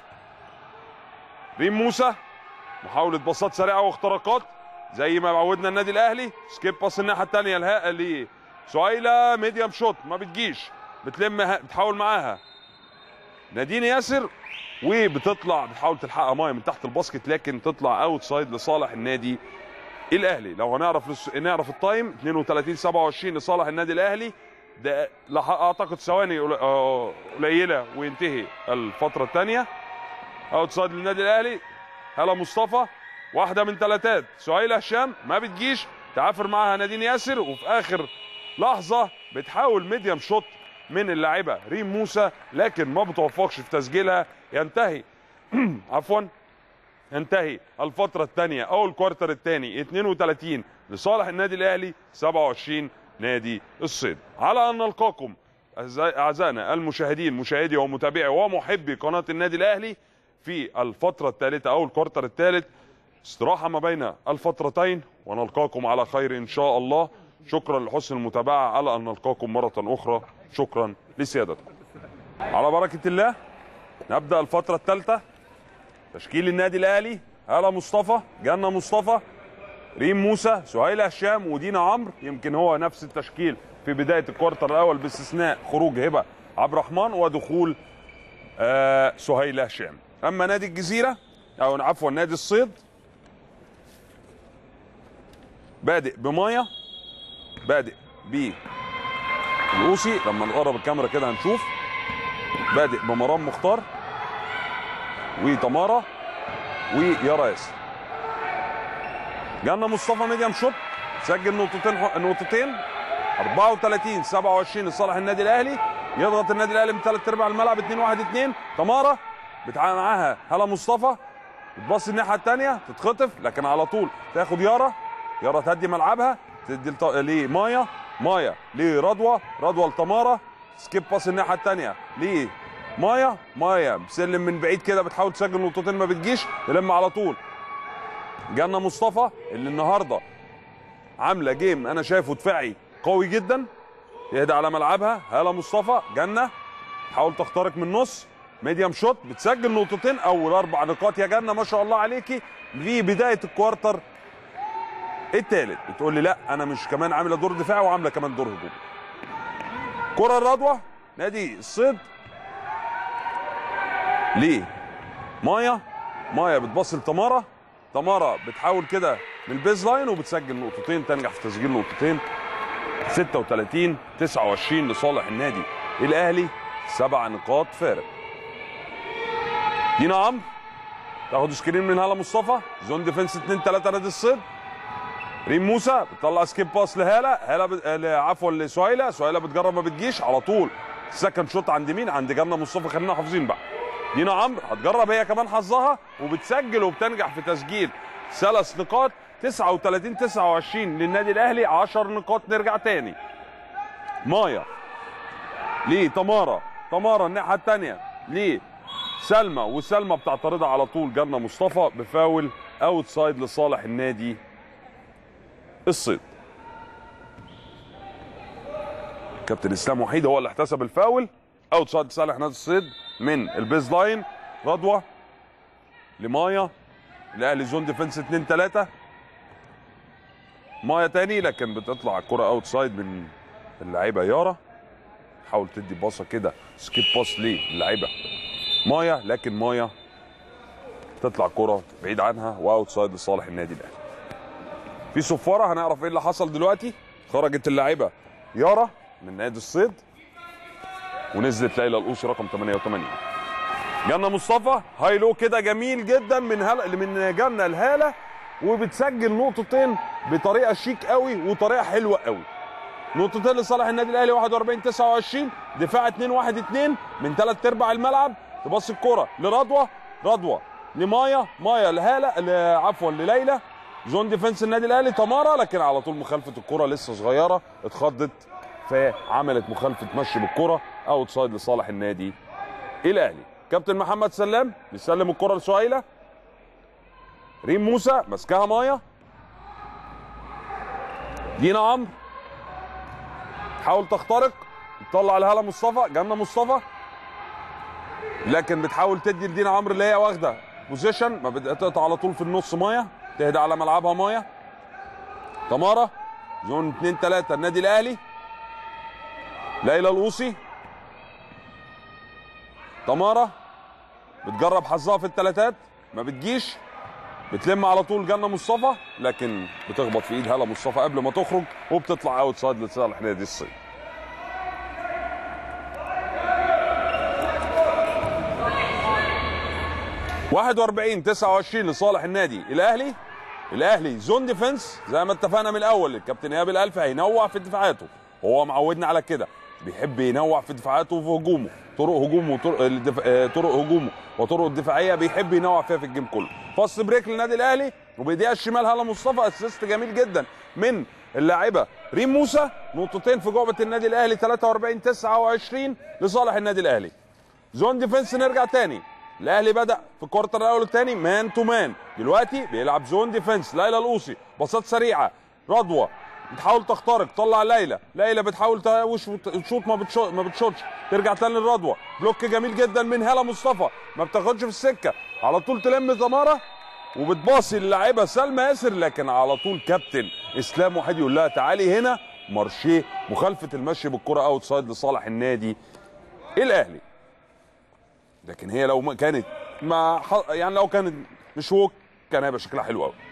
ريم موسى محاوله باصات سريعه واختراقات زي ما عودنا النادي الاهلي سكيب باص الناحيه الثانيه لها لسهيله ميديم شوت ما بتجيش بتلم بتحاول معاها نادين ياسر وبتطلع بتحاول تلحقها مايه من تحت الباسكت لكن تطلع اوت سايد لصالح النادي الاهلي لو هنعرف لس... نعرف التايم 32 27 لصالح النادي الاهلي ده اعتقد ثواني قليله وينتهي الفتره الثانيه اوت سايد للنادي الاهلي هلا مصطفى واحده من ثلاثات سهيله هشام ما بتجيش تعافر معاها نادين ياسر وفي اخر لحظه بتحاول ميديم شوت من اللاعبه ريم موسى لكن ما بتوفقش في تسجيلها ينتهي عفوا ينتهي الفترة الثانية أو الكوارتر الثاني 32 لصالح النادي الأهلي 27 نادي الصيد على أن نلقاكم أعزائنا المشاهدين مشاهدي ومتابعي ومحبي قناة النادي الأهلي في الفترة الثالثة أو الكوارتر الثالث استراحة ما بين الفترتين ونلقاكم على خير إن شاء الله شكرا لحسن المتابعة على أن نلقاكم مرة أخرى شكرا لسيادتكم على بركة الله نبدأ الفترة الثالثة تشكيل النادي الأهلي هلا مصطفى جنة مصطفى ريم موسى سهيلة هشام ودينا عمرو يمكن هو نفس التشكيل في بداية الكوارتر الأول باستثناء خروج هبة عبد الرحمن ودخول آه سهيلة هشام أما نادي الجزيرة أو عفوا نادي الصيد بادئ بمايا بادئ ب الأوسي لما نقرب الكاميرا كده هنشوف بادئ بمرام مختار وتمارا ويارا ياسر جانا مصطفى ميديم شوت سجل نقطتين نقطتين 34 27 لصالح النادي الاهلي يضغط النادي الاهلي من ثلاث ارباع الملعب 2 1 2 تمارا بتعامل معاها هلا مصطفى بتبص الناحيه الثانيه تتخطف لكن على طول تاخد يارا يارا تهدي ملعبها تدي لط... لمايا مايا لرضوى رضوى لتمارا سكيب باس الناحيه الثانيه مايا مايا بسلم من بعيد كده بتحاول تسجل نقطتين ما بتجيش تلم على طول جنة مصطفى اللي النهارده عامله جيم انا شايفه دفاعي قوي جدا يهدى على ملعبها هلا مصطفى جنة تحاول تخترق من النص ميديم شوت بتسجل نقطتين اول اربع نقاط يا جنة ما شاء الله عليكي في بدايه الكوارتر الثالث بتقول لي لا انا مش كمان عامله دور دفاعي وعامله كمان دور هجومي كره الرضوه نادي الصيد ليه مايا مايا بتبص لتمارا تمارا بتحاول كده من البيز لاين وبتسجل نقطتين تنجح في تسجيل نقطتين 36 29 لصالح النادي الاهلي سبع نقاط فارق دينا عمرو تاخد سكرين من هاله مصطفى زون ديفنس 2 3 نادي الصيد ريم موسى بتطلع سكيب باس لهاله هاله ب... عفوا لسهيله سهيله بتجرب ما بتجيش على طول سكند شوت عند مين عند جنة مصطفى خلينا حافظين بقى دينا عمرو هتجرب هي كمان حظها وبتسجل وبتنجح في تسجيل ثلاث نقاط 39 29 للنادي الاهلي 10 نقاط نرجع تاني مايا ليه تمارا تمارا الناحيه الثانيه ليه سلمى وسلمى بتعترضها على طول جنة مصطفى بفاول اوت سايد لصالح النادي الصيد كابتن اسلام وحيد هو اللي احتسب الفاول اوت سايد لصالح نادي الصيد من البيز لاين رضوى لمايا الاهلي زون ديفنس 2 3 مايا تاني لكن بتطلع الكره اوت سايد من اللعيبه يارا تحاول تدي باصه كده سكيب باس للعيبه مايا لكن مايا تطلع كره بعيد عنها واوت سايد لصالح النادي الاهلي في صفاره هنعرف ايه اللي حصل دلوقتي خرجت اللعيبه يارا من نادي الصيد ونزلت ليلى القوسي رقم 88 جنة مصطفى هاي لو كده جميل جدا من هل... من جنة الهالة وبتسجل نقطتين بطريقة شيك قوي وطريقة حلوة قوي نقطتين لصالح النادي الاهلي 41 29 دفاع 2 1 2 من ثلاث ارباع الملعب تبص الكرة لرضوى رضوى لمايا مايا لهالة ل- عفوا لليلى زون ديفنس النادي الاهلي تمارا لكن على طول مخالفة الكرة لسه صغيرة اتخضت فعملت مخالفة مشي بالكرة اوت سايد لصالح النادي الاهلي كابتن محمد سلام بيسلم الكرة لسهيلة ريم موسى ماسكاها مايا دينا عمرو تحاول تخترق تطلع لهلا مصطفى جنة مصطفى لكن بتحاول تدي لدينا عمرو اللي هي واخده بوزيشن ما بدأت تقطع على طول في النص مايا تهدى على ملعبها مايا تمارا زون 2 3 النادي الاهلي ليلى القوسي تمارا بتجرب حظها في الثلاثات ما بتجيش بتلم على طول جنة مصطفى لكن بتخبط في ايد هلا مصطفى قبل ما تخرج وبتطلع اوت سايد لصالح نادي الصيد واحد واربعين تسعة وعشرين لصالح النادي الاهلي الاهلي زون ديفنس زي ما اتفقنا من الاول الكابتن ايهاب الالفي هينوع في دفاعاته هو معودنا على كده بيحب ينوع في دفاعاته وفي هجومه طرق هجومه وطرق الدف... آه، طرق هجومه وطرق الدفاعيه بيحب ينوع فيها في الجيم كله فاست بريك للنادي الاهلي وبايديها الشمال هلا مصطفى اسيست جميل جدا من اللاعبه ريم موسى نقطتين في جعبه النادي الاهلي 43 29 لصالح النادي الاهلي زون ديفنس نرجع تاني الاهلي بدا في الكورتر الاول والثاني مان تو مان دلوقتي بيلعب زون ديفنس ليلى القوسي باصات سريعه رضوى بتحاول تخترق طلع ليلى ليلى بتحاول تهوش وتشوط ما بتشوط ما بتشوطش ترجع تاني للرضوى بلوك جميل جدا من هلا مصطفى ما بتاخدش في السكه على طول تلم زماره وبتباصي للاعيبه سلمى ياسر لكن على طول كابتن اسلام وحيد يقول لها تعالي هنا مارشيه مخالفه المشي بالكره اوت سايد لصالح النادي الاهلي لكن هي لو ما كانت ما ح- يعني لو كانت مش ووك كان هيبقى شكلها حلو قوي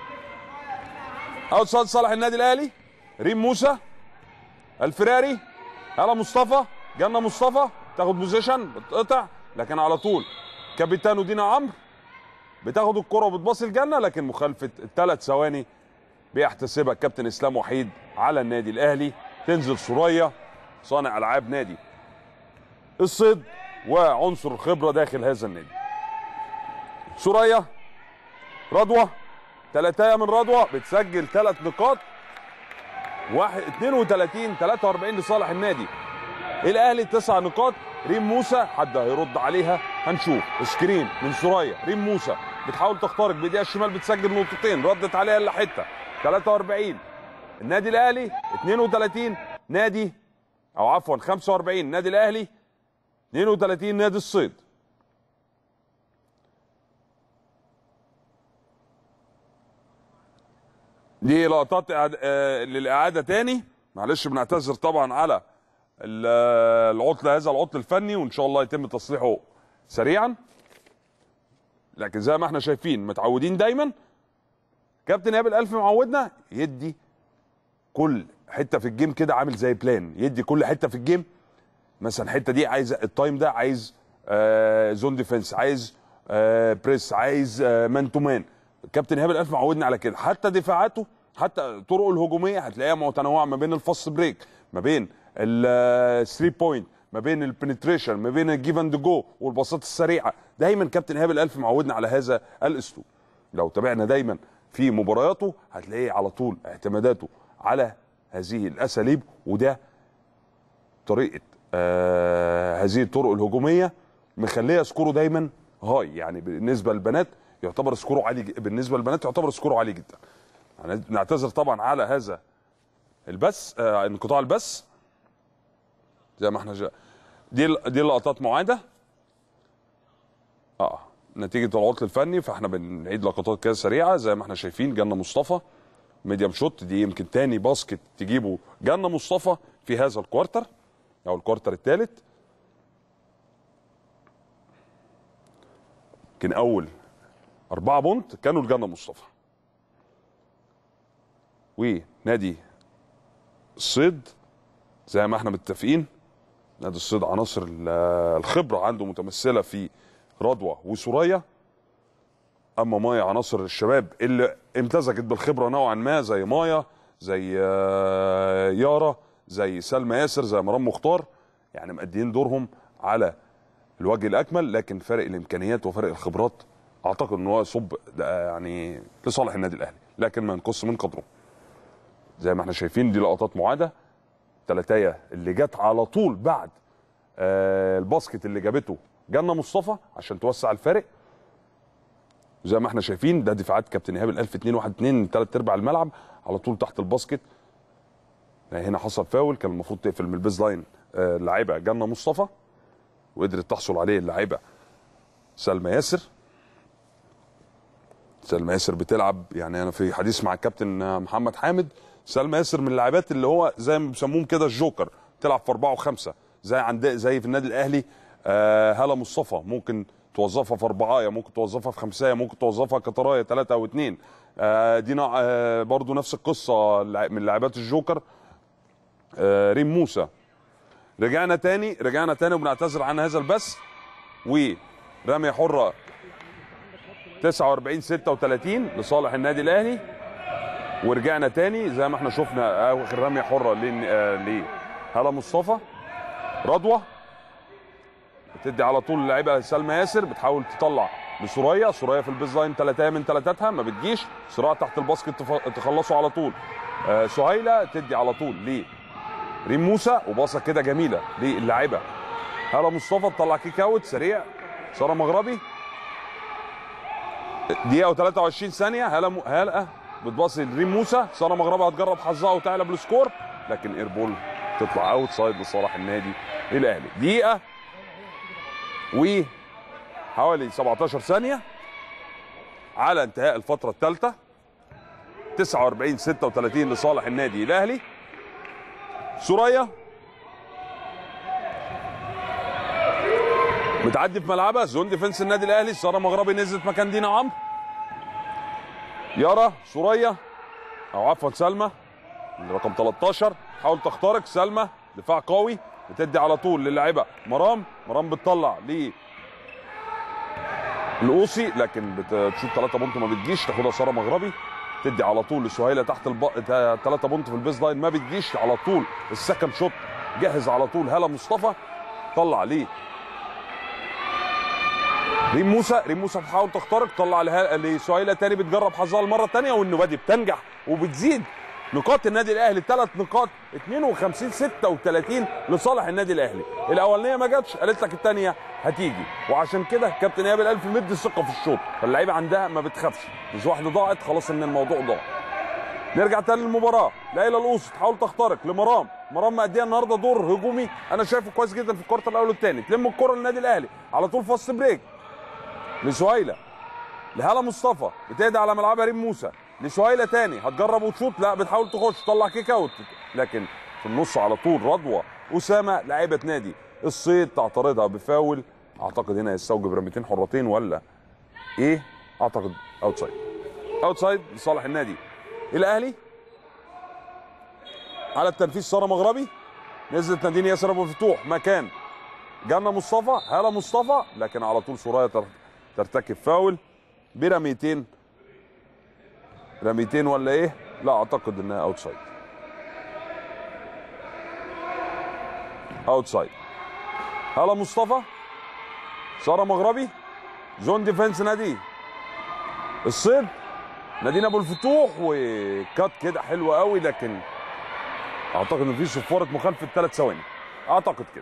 اوت سايد صالح النادي الاهلي ريم موسى الفراري هلا مصطفى جنة مصطفى تاخد بوزيشن بتقطع لكن على طول كابيتانو دينا عمرو بتاخد الكرة وبتباصي الجنة لكن مخالفة الثلاث ثواني بيحتسبها الكابتن اسلام وحيد على النادي الاهلي تنزل سوريا صانع العاب نادي الصيد وعنصر الخبرة داخل هذا النادي سوريا رضوى ثلاثة من رضوى بتسجل ثلاث نقاط واحد 32 43 لصالح النادي الاهلي تسع نقاط ريم موسى حد هيرد عليها هنشوف سكرين من سوريا ريم موسى بتحاول تخترق بايديها الشمال بتسجل نقطتين ردت عليها الا حته 43 النادي الاهلي 32 نادي او عفوا 45 نادي الاهلي 32 نادي الصيد دي لقطات إعاد- آه، للاعاده تاني معلش بنعتذر طبعا على ال- آه، العطل هذا العطل الفني وان شاء الله يتم تصليحه سريعا لكن زي ما احنا شايفين متعودين دايما كابتن ايهاب الالف معودنا يدي كل حته في الجيم كده عامل زي بلان يدي كل حته في الجيم مثلا الحته دي عايز التايم ده عايز آه زون ديفense عايز آه بريس عايز آه مان تو مان كابتن ايهاب الالف معودنا على كده حتى دفاعاته حتى طرقه الهجوميه هتلاقيها متنوعه ما بين الفاست بريك ما بين الثري بوينت ما بين البنتريشن ما بين الجيف اند جو والباصات السريعه دايما كابتن ايهاب الالف معودنا على هذا الاسلوب لو تابعنا دايما في مبارياته هتلاقيه على طول اعتماداته على هذه الاساليب وده طريقه آه هذه الطرق الهجوميه مخليه سكوره دايما هاي يعني بالنسبه للبنات يعتبر سكوره عالي ج- بالنسبه للبنات يعتبر سكوره عالي جدا يعني نعتذر طبعا على هذا البث آه انقطاع البث زي ما احنا جا. دي ال- دي لقطات معاده اه نتيجه العطل الفني فاحنا بنعيد لقطات كده سريعه زي ما احنا شايفين جنة مصطفى ميديم شوت دي يمكن تاني باسكت تجيبه جنة مصطفى في هذا الكوارتر او الكوارتر الثالث يمكن اول أربعة بونت كانوا الجنة مصطفى ونادي الصيد زي ما احنا متفقين نادي الصيد عناصر ال- الخبرة عنده متمثلة في رضوى وسوريا اما مايا عناصر الشباب اللي امتزجت بالخبره نوعا ما زي مايا زي آه، يارا زي سلمى ياسر زي مرام مختار يعني مأديين دورهم على الوجه الاكمل لكن فرق الامكانيات وفرق الخبرات اعتقد ان هو يصب ده يعني لصالح النادي الاهلي لكن ما ينقص من قدره زي ما احنا شايفين دي لقطات معاده تلاتايه اللي جت على طول بعد آه، الباسكت اللي جابته جنة مصطفى عشان توسع الفارق زي ما احنا شايفين ده دفاعات كابتن ايهاب الالف 2 1 2 ثلاث ارباع الملعب على طول تحت الباسكت هنا حصل فاول كان المفروض تقفل من البيز لاين آه، اللاعبه جنة مصطفى وقدرت تحصل عليه اللاعبه سلمى ياسر سلمى ياسر بتلعب يعني انا في حديث مع الكابتن آه، محمد حامد سلمى ياسر من اللاعبات اللي هو زي ما بيسموهم كده الجوكر تلعب في اربعه وخمسه زي عند زي في النادي الاهلي آه هلا مصطفى ممكن توظفها في اربعايه ممكن توظفها في خمسايه ممكن توظفها كطرايه ثلاثه او اثنين آه دي نوع آه برضو نفس القصه لع- من لاعبات الجوكر آه ريم موسى رجعنا تاني رجعنا تاني وبنعتذر عن هذا البث ورميه حره 49 36 لصالح النادي الاهلي ورجعنا تاني زي ما احنا شفنا اخر رميه حره لن- آه، لهلا مصطفى رضوى بتدي على طول اللعيبه سلمى ياسر بتحاول تطلع لسوريا سوريا في البيز لاين ثلاثه من ثلاثاتها ما بتجيش صراع تحت الباسكت تف- تخلصوا على طول آه، سهيله تدي على طول ل ريم موسى وباصه كده جميله للاعيبه هلا مصطفى تطلع كيك اوت سريع ساره مغربي دقيقه و23 ثانيه هلا م... هلا بتباصي لريم موسى ساره مغربي هتجرب حظها وتعلى بالسكور لكن ايربول تطلع اوت سايد لصالح النادي الاهلي دقيقه و حوالي 17 ثانيه على انتهاء الفتره الثالثه 49 36 لصالح النادي الاهلي سوريا بتعدي في ملعبها زون ديفنس النادي الاهلي ساره مغربي نزلت مكان دينا عمرو يارا سوريا او عفوا سلمى رقم 13 حاول تخترق سلمى دفاع قوي بتدي على طول للاعيبه مرام مرام بتطلع ل الاوصي لكن بتشوط 3 بونت ما بتجيش تاخدها ساره مغربي تدي على طول لسهيله تحت الب... 3 بونت في البيز لاين ما بتجيش على طول السكند شوت جهز على طول هلا مصطفى طلع ليه ريم موسى ريم موسى بتحاول تخترق طلع لها لسهيله تاني بتجرب حظها المره الثانيه والنوبه دي بتنجح وبتزيد نقاط النادي الاهلي ثلاث نقاط 52 36 لصالح النادي الاهلي الاولانيه ما جاتش قالت لك الثانيه هتيجي وعشان كده كابتن ايهاب الالف مدي الثقه في الشوط فاللعيبه عندها ما بتخافش مش واحده ضاعت خلاص ان الموضوع ضاع نرجع تاني للمباراه ليلى القوس تحاول تخترق لمرام مرام مأديه النهارده دور هجومي انا شايفه كويس جدا في الكورت الاول والثاني تلم الكره للنادي الاهلي على طول فاست بريك لسهيله لهلا مصطفى بتهدى على ملعبها ريم موسى لسهيله تاني هتجرب وتشوط لا بتحاول تخش تطلع كيك اوت لكن في النص على طول رضوى اسامه لاعيبه نادي الصيد تعترضها بفاول اعتقد هنا يستوجب رميتين حرتين ولا ايه اعتقد اوتسايد اوتسايد لصالح النادي الاهلي على التنفيذ ساره مغربي نزلت نادين ياسر ابو الفتوح مكان جنة مصطفى هلا مصطفى لكن على طول سوريا تر- ترتكب فاول برميتين رميتين ولا ايه؟ لا اعتقد انها اوتسايد اوتسايد هلا مصطفى ساره مغربي زون ديفense نادي الصيد نادين ابو الفتوح وكات كده حلوه قوي لكن اعتقد ان في صفاره مخالفه ثلاث ثواني اعتقد كده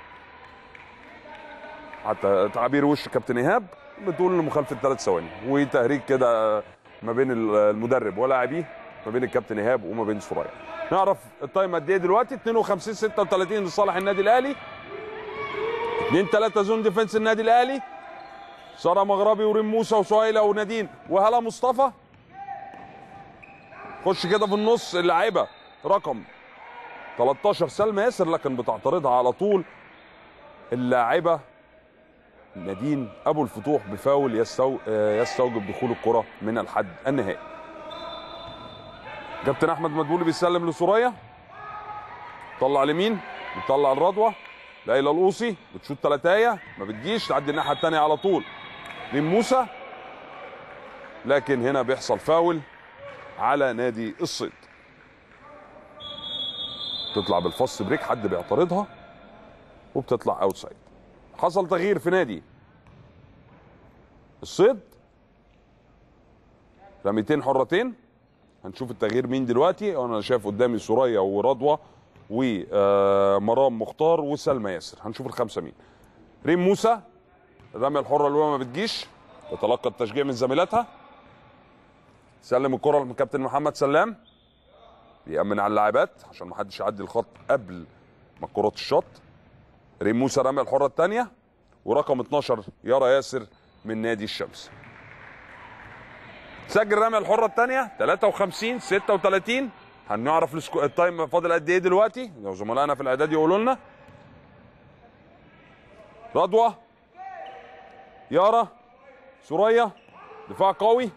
حتى تعابير وش كابتن ايهاب بتقول ان مخالفه ثلاث ثواني وتهريج كده ما بين المدرب ولاعبيه ما بين الكابتن ايهاب وما بين سوريا نعرف التايم قد ايه دلوقتي 52 36 لصالح النادي الاهلي 2 3 زون ديفنس النادي الاهلي ساره مغربي وريم موسى وسهيله ونادين وهلا مصطفى خش كده في النص اللاعبه رقم 13 سلمى ياسر لكن بتعترضها على طول اللاعبه نادين ابو الفتوح بفاول يستو... آه، يستوجب دخول الكره من الحد النهائي كابتن احمد مدبولي بيسلم لسوريا طلع اليمين بتطلع الرضوه ليلى القوصي بتشوط تلاتايه ما بتجيش تعدي الناحيه الثانيه على طول ريم موسى لكن هنا بيحصل فاول على نادي الصيد تطلع بالفص بريك حد بيعترضها وبتطلع اوتسايد حصل تغيير في نادي الصيد رميتين حرتين هنشوف التغيير مين دلوقتي انا شايف قدامي سوريا ورضوى ومرام مختار وسلمى ياسر هنشوف الخمسه مين ريم موسى الرميه الحره الاولى ما بتجيش تتلقى التشجيع من زميلاتها سلم الكره للكابتن محمد سلام بيأمن على اللاعبات عشان ما حدش يعدي الخط قبل ما الكره تشط ريم موسى الرميه الحره الثانيه ورقم 12 يارا ياسر من نادي الشمس سجل الرميه الحره الثانيه 53 36 هنعرف السكو... التايم فاضل قد ايه دلوقتي لو زملائنا في الاعداد يقولوا لنا رضوى يارا سوريا دفاع قوي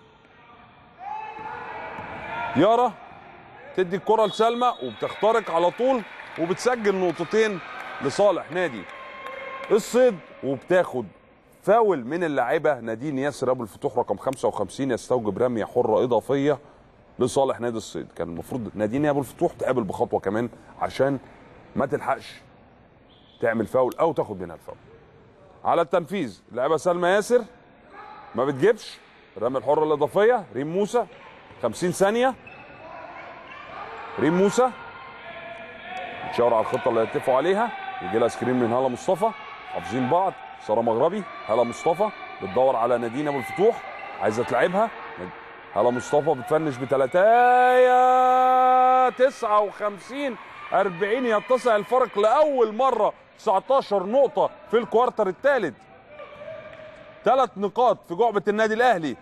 يارا تدي الكره لسلمى وبتخترق على طول وبتسجل نقطتين لصالح نادي الصيد وبتاخد فاول من اللاعبه نادين ياسر ابو الفتوح رقم 55 يستوجب رميه حره اضافيه لصالح نادي الصيد كان المفروض نادين ابو الفتوح تقابل بخطوه كمان عشان ما تلحقش تعمل فاول او تاخد منها الفاول على التنفيذ اللاعبه سلمى ياسر ما بتجيبش الرميه الحره الاضافيه ريم موسى 50 ثانيه ريم موسى بتشاور على الخطه اللي هيتفقوا عليها يجي لها سكرين من هاله مصطفى حافظين بعض ساره مغربي هاله مصطفى بتدور على نادين ابو الفتوح عايزه تلعبها هاله مصطفى بتفنش بثلاثايه 59 40 يتسع الفرق لاول مره 19 نقطه في الكوارتر الثالث ثلاث نقاط في جعبه النادي الاهلي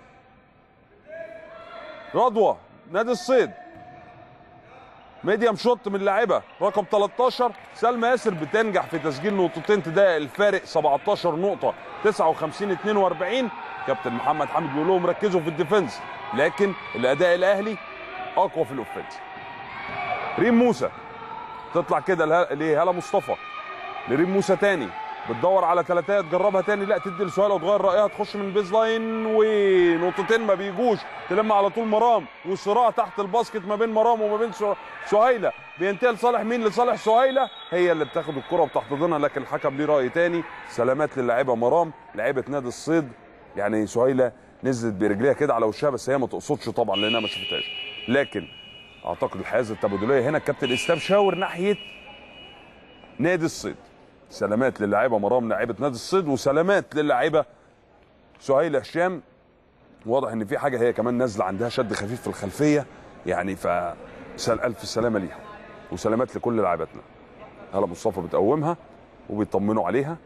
رضوى نادي الصيد ميديم شوت من اللاعبه رقم 13 سلمى ياسر بتنجح في تسجيل نقطتين تضايق الفارق 17 نقطه 59 42 كابتن محمد حامد بيقول لهم ركزوا في الديفنس لكن الاداء الاهلي اقوى في الاوفنس ريم موسى تطلع كده لها- لهلا مصطفى لريم موسى تاني بتدور على ثلاثيه تجربها تاني لا تدي لسهيل وتغير رايها تخش من البيز لاين ونقطتين ما بيجوش تلم على طول مرام وصراع تحت الباسكت ما بين مرام وما بين سه- سهيله بينتهي لصالح مين لصالح سهيله هي اللي بتاخد الكره وبتحتضنها لكن الحكم ليه راي تاني سلامات للاعيبه مرام لاعيبه نادي الصيد يعني سهيله نزلت برجليها كده على وشها بس هي ما تقصدش طبعا لانها ما شفتهاش لكن اعتقد الحيازه التبادليه هنا الكابتن اسلام شاور ناحيه نادي الصيد سلامات للاعيبه مرام لاعيبه نادي الصيد وسلامات للاعيبه سهيله هشام واضح ان في حاجه هي كمان نازله عندها شد خفيف في الخلفيه يعني ف سل الف سلامه ليها وسلامات لكل لاعباتنا هلا مصطفى بتقومها وبيطمنوا عليها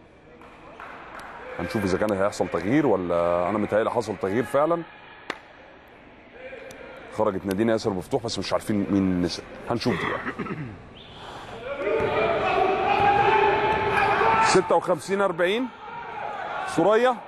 هنشوف اذا كان هيحصل تغيير ولا انا متهيألي حصل تغيير فعلا خرجت نادين ياسر مفتوح بس مش عارفين مين نزل هنشوف دلوقتي 56 40 سوريا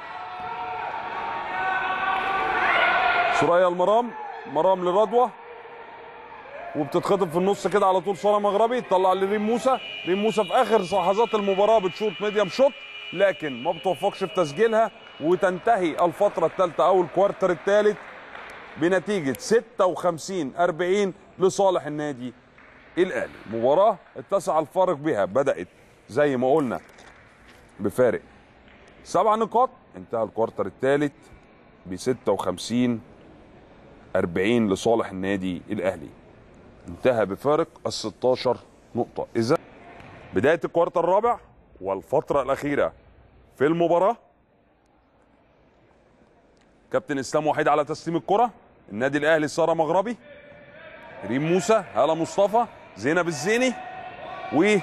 سوريا المرام مرام لرضوى وبتتخطف في النص كده على طول ساره مغربي تطلع لريم موسى ريم موسى في اخر لحظات المباراه بتشوط ميديم شوت لكن ما بتوفقش في تسجيلها وتنتهي الفتره الثالثه او الكوارتر الثالث بنتيجه 56 40 لصالح النادي الاهلي مباراه اتسع الفارق بها بدات زي ما قلنا بفارق سبع نقاط انتهى الكوارتر الثالث ب 56 40 لصالح النادي الاهلي انتهى بفارق ال 16 نقطة إذا بداية الكوارتر الرابع والفترة الأخيرة في المباراة كابتن إسلام وحيد على تسليم الكرة النادي الأهلي سارة مغربي ريم موسى هالة مصطفى زينب الزيني و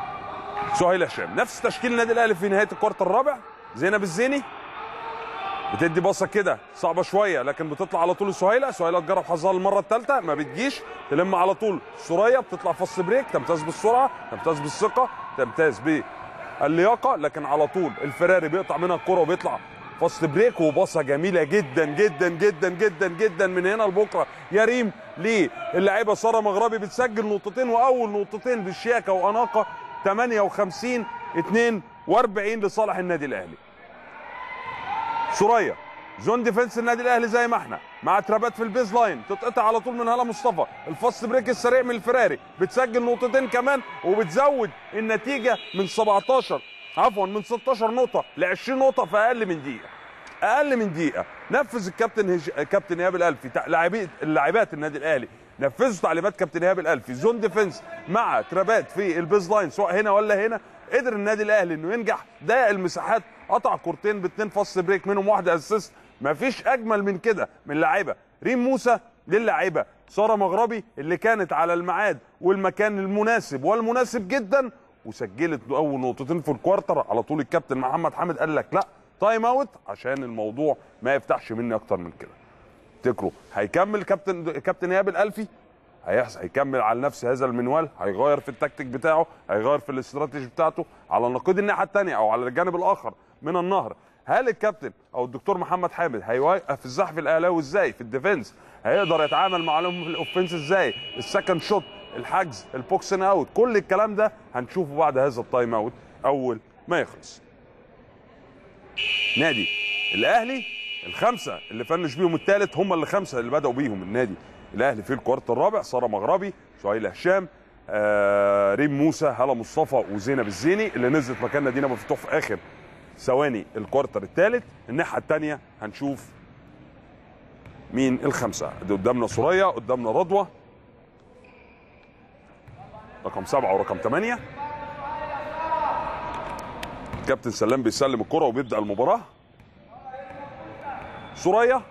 سهيل هشام نفس تشكيل النادي الأهلي في نهاية الكوارتر الرابع زينب الزيني بتدي بصه كده صعبه شويه لكن بتطلع على طول سهيله سهيله تجرب حظها المره الثالثه ما بتجيش تلم على طول سوريا بتطلع فص بريك تمتاز بالسرعه تمتاز بالثقه تمتاز باللياقه لكن على طول الفراري بيقطع منها الكره وبيطلع فاست بريك وباصه جميله جدا جدا جدا جدا جدا من هنا لبكره يا ريم للاعيبه ساره مغربي بتسجل نقطتين واول نقطتين بالشياكه واناقه 58 42 لصالح النادي الاهلي سوريا زون ديفنس النادي الاهلي زي ما احنا مع ترابات في البيز لاين تتقطع على طول من هلا مصطفى الفاست بريك السريع من الفراري بتسجل نقطتين كمان وبتزود النتيجه من 17 عفوا من 16 نقطه ل 20 نقطه في اقل من دقيقه اقل من دقيقه نفذ الكابتن هج... كابتن ايهاب الالفي تع- لاعبي اللاعبات النادي الاهلي نفذوا تعليمات كابتن ايهاب الالفي زون ديفنس مع ترابات في البيز لاين سواء هنا ولا هنا قدر النادي الاهلي انه ينجح ضيق المساحات قطع كورتين باثنين فاست بريك منهم واحده اسيست مفيش اجمل من كده من لعيبه ريم موسى للاعيبه ساره مغربي اللي كانت على الميعاد والمكان المناسب والمناسب جدا وسجلت اول نقطتين في الكوارتر على طول الكابتن محمد حامد قال لك لا تايم اوت عشان الموضوع ما يفتحش مني اكتر من كده تفتكروا هيكمل كابتن كابتن ايهاب الالفي هيحصل هيكمل على نفس هذا المنوال هيغير في التكتيك بتاعه هيغير في الاستراتيجي بتاعته على نقيض الناحيه الثانيه او على الجانب الاخر من النهر هل الكابتن او الدكتور محمد حامد هيوقف الزحف الاهلاوي ازاي في الديفنس هيقدر يتعامل معاهم في الاوفنس ازاي السكند شوت الحجز البوكسن اوت كل الكلام ده هنشوفه بعد هذا التايم اوت اول ما يخلص نادي الاهلي الخمسه اللي فنش بيهم الثالث هم اللي خمسه اللي بداوا بيهم النادي الاهلي في الكوارت الرابع ساره مغربي سهيل هشام آه ريم موسى هلا مصطفى وزينب الزيني اللي نزلت مكان نادينا مفتوح في اخر ثواني الكوارتر الثالث الناحيه الثانيه هنشوف مين الخمسه ده قدامنا سوريا قدامنا رضوى رقم سبعه ورقم ثمانيه كابتن سلام بيسلم الكره وبيبدا المباراه سوريا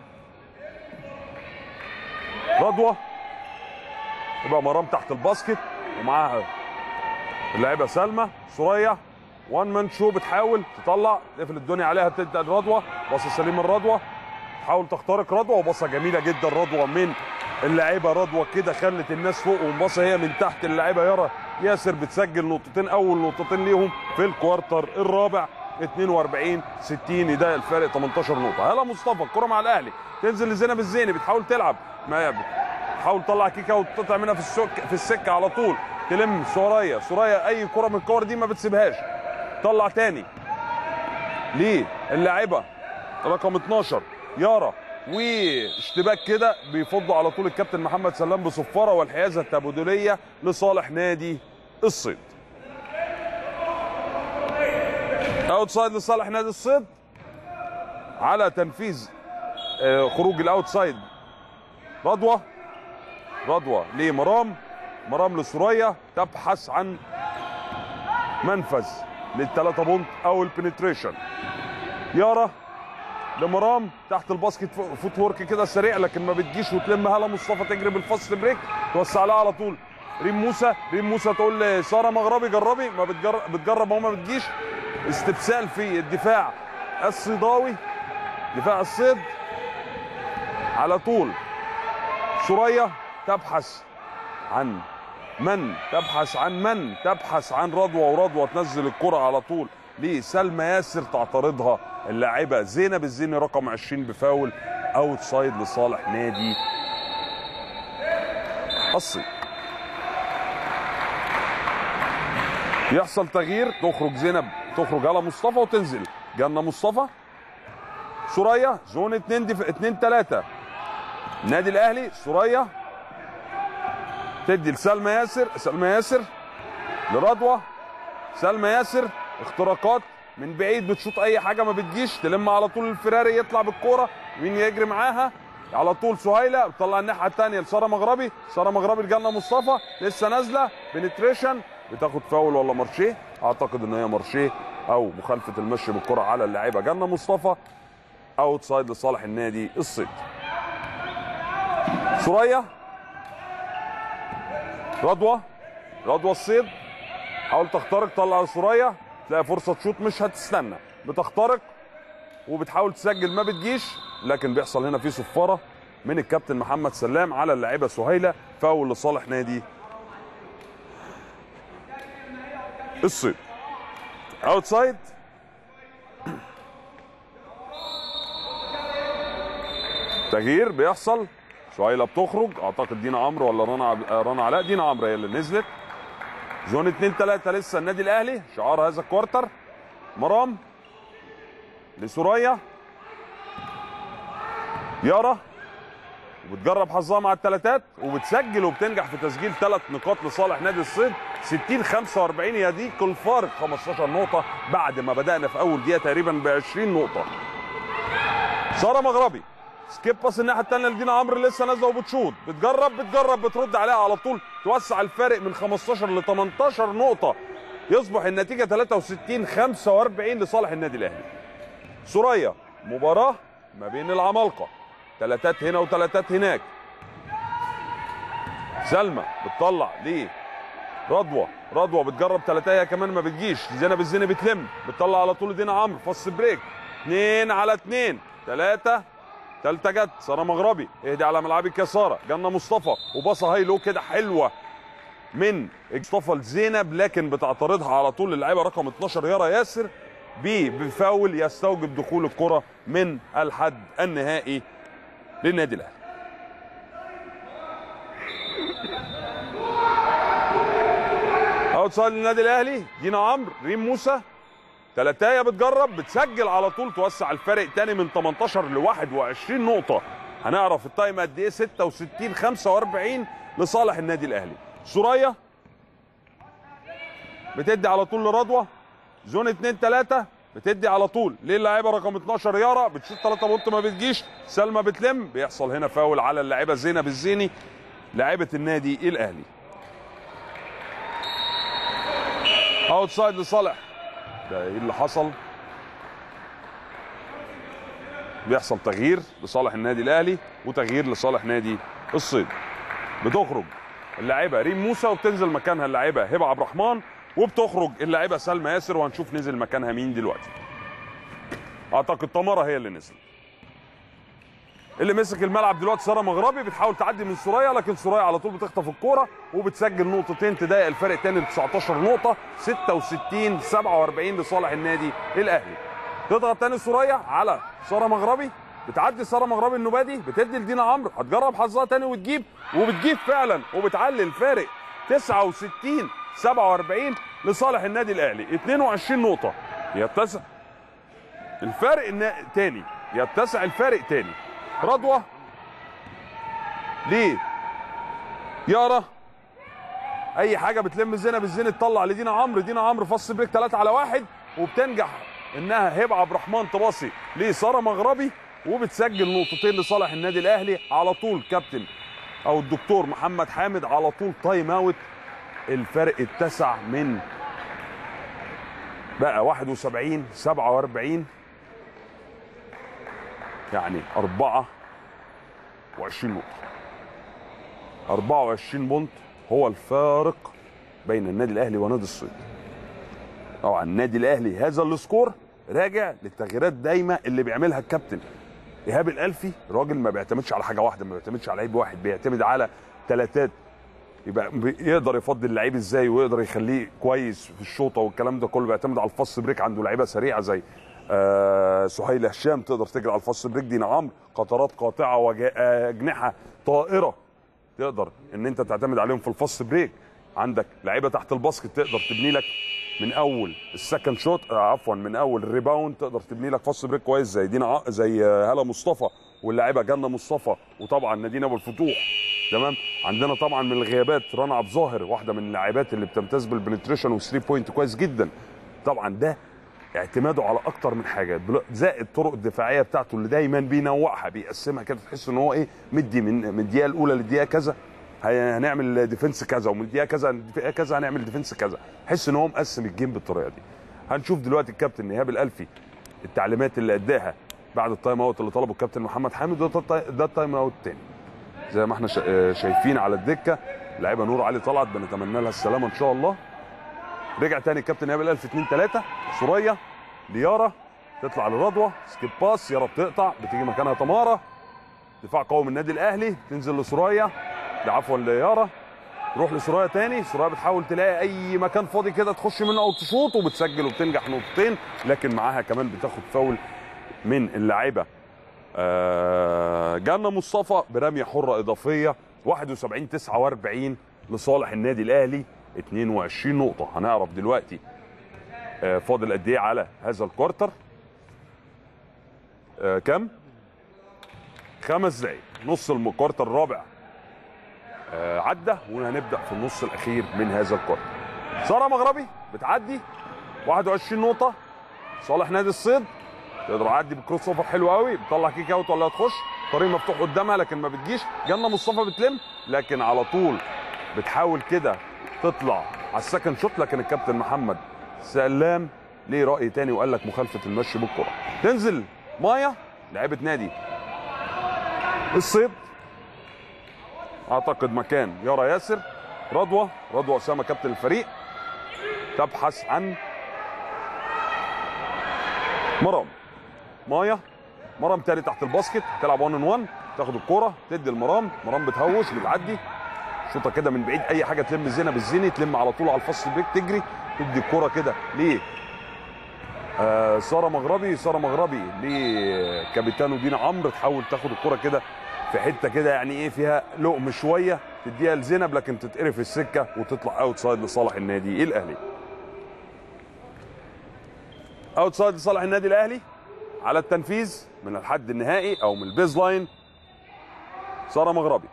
رضوى يبقى مرام تحت الباسكت ومعاها اللاعبه سلمى سوريا وان مان شو بتحاول تطلع تقفل الدنيا عليها تبدا الرضوى باصه سليم الرضوى تحاول تخترق رضوى وباصه جميله جدا رضوى من اللاعبه رضوى كده خلت الناس فوق ومباصه هي من تحت اللاعبه يارا ياسر بتسجل نقطتين اول نقطتين ليهم في الكوارتر الرابع 42 60 يضايق الفارق 18 نقطه هلا مصطفى الكره مع الاهلي تنزل لزينب الزيني بتحاول تلعب ما تحاول تطلع كيكه وتقطع منها في السك في السكه على طول تلم سوريا سوريا اي كره من الكور دي ما بتسيبهاش طلع تاني ليه اللاعبه رقم 12 يارا واشتباك كده بيفضوا على طول الكابتن محمد سلام بصفاره والحيازه التبادليه لصالح نادي الصيد اوتسايد لصالح نادي الصيد على تنفيذ آه، خروج الاوتسايد رضوى رضوى لمرام مرام لسوريا تبحث عن منفذ للثلاثة بونت او البنتريشن يارا لمرام تحت الباسكت فو- فوت ورك كده سريع لكن ما بتجيش وتلم هلا مصطفى تجري بالفاست بريك توسع لها على طول ريم موسى ريم موسى تقول لساره مغربي جربي ما بتجرب بتجرب وهو ما بتجيش استبسال في الدفاع الصيداوي دفاع الصيد على طول سوريا تبحث عن من تبحث عن من تبحث عن رضوى ورضوى تنزل الكرة على طول لسلمى ياسر تعترضها اللاعبة زينب الزيني رقم 20 بفاول اوت سايد لصالح نادي الصيد يحصل تغيير تخرج زينب تخرج على مصطفى وتنزل جنة مصطفى سوريا زون 2 دف... 2 3 النادي الاهلي سوريا تدي لسلمى ياسر سلمى ياسر لرضوى سلمى ياسر اختراقات من بعيد بتشوط اي حاجه ما بتجيش تلم على طول الفراري يطلع بالكوره مين يجري معاها على طول سهيله بتطلع الناحيه الثانيه لساره مغربي ساره مغربي لجنة مصطفى لسه نازله بنتريشن بتاخد فاول ولا مارشيه اعتقد ان هي مارشيه او مخالفه المشي بالكره على اللاعبه جنة مصطفى اوت سايد لصالح النادي الصيد سوريا رضوى رضوى الصيد حاول تخترق طلع سوريا تلاقي فرصه تشوط مش هتستنى بتخترق وبتحاول تسجل ما بتجيش لكن بيحصل هنا في صفاره من الكابتن محمد سلام على اللاعبه سهيله فاول لصالح نادي الصيد اوتسايد تغيير بيحصل سهيله بتخرج اعتقد دينا عمرو ولا رنا عب- آه، رنا علاء دينا عمرو هي اللي نزلت زون 2 3 لسه النادي الاهلي شعار هذا الكوارتر مرام لسوريا يارا وبتجرب حظها مع الثلاثات وبتسجل وبتنجح في تسجيل ثلاث نقاط لصالح نادي الصيد 60 45 يا ديك الفارق 15 نقطه بعد ما بدانا في اول دقيقه تقريبا ب 20 نقطه ساره مغربي سكيب باس الناحيه الثانيه لدينا عمرو لسه نازله وبتشوط بتجرب بتجرب بترد عليها على طول توسع الفارق من 15 ل 18 نقطه يصبح النتيجه 63 45 لصالح النادي الاهلي سوريا مباراه ما بين العمالقه ثلاثات هنا وثلاثات هناك سلمى بتطلع ليه رضوى رضوى بتجرب ثلاثه كمان ما بتجيش زينب الزيني بتلم بتطلع على طول دينا عمرو فص بريك اثنين على اثنين ثلاثه ثالثه جت ساره مغربي اهدي على ملعبك يا ساره جنة مصطفى وباصه هاي لو كده حلوه من مصطفى لزينب لكن بتعترضها على طول اللاعبه رقم 12 يارا ياسر بي بفاول يستوجب دخول الكره من الحد النهائي للنادي الاهلي اوتسايد للنادي الاهلي دينا عمرو ريم موسى تلاتايه بتجرب بتسجل على طول توسع الفارق تاني من 18 ل 21 نقطه هنعرف التايم قد ايه 66 45 لصالح النادي الاهلي سوريا بتدي على طول لرضوى زون 2 3 بتدي على طول للاعيبه رقم 12 يارا بتشوط 3 بونت ما بتجيش سلمى بتلم بيحصل هنا فاول على اللاعبه زينب الزيني لاعبه النادي الاهلي اوتسايد لصالح ده ايه اللي حصل بيحصل تغيير لصالح النادي الاهلي وتغيير لصالح نادي الصيد بتخرج اللاعبه ريم موسى وبتنزل مكانها اللاعبه هبه عبد الرحمن وبتخرج اللاعبه سلمى ياسر وهنشوف نزل مكانها مين دلوقتي اعتقد تمارا هي اللي نزل اللي مسك الملعب دلوقتي ساره مغربي بتحاول تعدي من سوريا لكن سوريا على طول بتخطف الكوره وبتسجل نقطتين تضايق الفرق تاني ل 19 نقطه 66 47 لصالح النادي الاهلي تضغط تاني سوريا على ساره مغربي بتعدي ساره مغربي النبادي بتدي لدينا عمرو هتجرب حظها تاني وتجيب وبتجيب فعلا وبتعلي الفارق 69 47 لصالح النادي الاهلي 22 نقطه يتسع الفارق النا... تاني يتسع الفارق تاني رضوى ليه يارا اي حاجه بتلم زينب الزين تطلع لدينا عمرو دينا عمرو فص بريك 3 على واحد وبتنجح انها هبه عبد الرحمن تباصي لساره مغربي وبتسجل نقطتين لصالح النادي الاهلي على طول كابتن او الدكتور محمد حامد على طول تايم اوت الفرق اتسع من بقى 71 47 يعني 24 نقطة 24 بونت هو الفارق بين النادي الاهلي ونادي الصيد طبعا النادي الاهلي هذا السكور راجع للتغييرات دايما اللي بيعملها الكابتن ايهاب الالفي راجل ما بيعتمدش على حاجه واحده ما بيعتمدش على لعيب واحد بيعتمد على ثلاثات يبقى بي- يقدر يفضل اللعيب ازاي ويقدر يخليه كويس في الشوطه والكلام ده كله بيعتمد على الفاست بريك عنده لعيبه سريعه زي آه سهيل هشام تقدر تجري على الفاست بريك دينا عمرو قطرات قاطعه واجنحه طائره تقدر ان انت تعتمد عليهم في الفاست بريك عندك لعيبه تحت الباسكت تقدر تبني لك من اول السكند شوت آه عفوا من اول الريباوند تقدر تبني لك فاست بريك كويس زي دينا ع- زي آه، هلا مصطفى واللاعيبه جنه مصطفى وطبعا نادين ابو الفتوح تمام عندنا طبعا من الغيابات رنا عبد ظاهر واحده من اللاعبات اللي بتمتاز بالبنتريشن والثري بوينت كويس جدا طبعا ده اعتماده على اكتر من حاجه بل- زائد الطرق الدفاعيه بتاعته اللي دايما بينوعها بيقسمها كده تحس ان هو ايه مدي من من الدقيقه الاولى للدقيقه كذا هي- هنعمل ديفنس كذا ومن الدقيقه كذا الدقيقه كذا هنعمل ديفنس كذا حس ان هو مقسم الجيم بالطريقه دي هنشوف دلوقتي الكابتن ايهاب الالفي التعليمات اللي اداها بعد التايم اوت اللي طلبه الكابتن محمد حامد ده التاي- ده التايم اوت الثاني زي ما احنا شا- آه، شايفين على الدكه لعيبه نور علي طلعت بنتمنى لها السلامه ان شاء الله رجع تاني الكابتن ايهاب الالفي 2 3 سوريا ليارا تطلع لرضوى سكيب باس يارا بتقطع بتيجي مكانها تمارا دفاع قوي من النادي الاهلي تنزل لسوريا لا عفوا ليارا تروح لسوريا تاني سوريا بتحاول تلاقي اي مكان فاضي كده تخش منه او تشوط وبتسجل وبتنجح نقطتين لكن معاها كمان بتاخد فاول من اللاعبه آه، جنة مصطفى برمية حرة إضافية 71 49 لصالح النادي الأهلي 22 نقطة هنعرف دلوقتي آه، فاضل قد إيه على هذا الكوارتر آه، كم؟ خمس دقايق نص الكوارتر الرابع آه، عدى وهنبدأ في النص الأخير من هذا الكوارتر سارة مغربي بتعدي 21 نقطة صالح نادي الصيد تقدر تعدي بكروس اوفر حلو قوي بتطلع كيك اوت ولا تخش طريق مفتوح قدامها لكن ما بتجيش جنة مصطفى بتلم لكن على طول بتحاول كده تطلع على السكند شوت لكن الكابتن محمد سلام ليه راي تاني وقال لك مخالفه المشي بالكره تنزل مايا لعيبه نادي الصيد اعتقد مكان يارا ياسر رضوى رضوى اسامه كابتن الفريق تبحث عن مرام مايا مرام تاني تحت الباسكت تلعب 1 ان 1 تاخد الكوره تدي المرام مرام بتهوش بتعدي شوطه كده من بعيد اي حاجه تلم زينب الزيني تلم على طول على الفصل البيك تجري تدي الكوره كده ليه آه ساره مغربي ساره مغربي لكابيتانو دينا عمرو تحاول تاخد الكوره كده في حته كده يعني ايه فيها لقم شويه تديها لزينب لكن تتقرف السكه وتطلع اوت سايد لصالح النادي الاهلي اوت سايد لصالح النادي الاهلي على التنفيذ من الحد النهائي او من البيز لاين ساره مغربي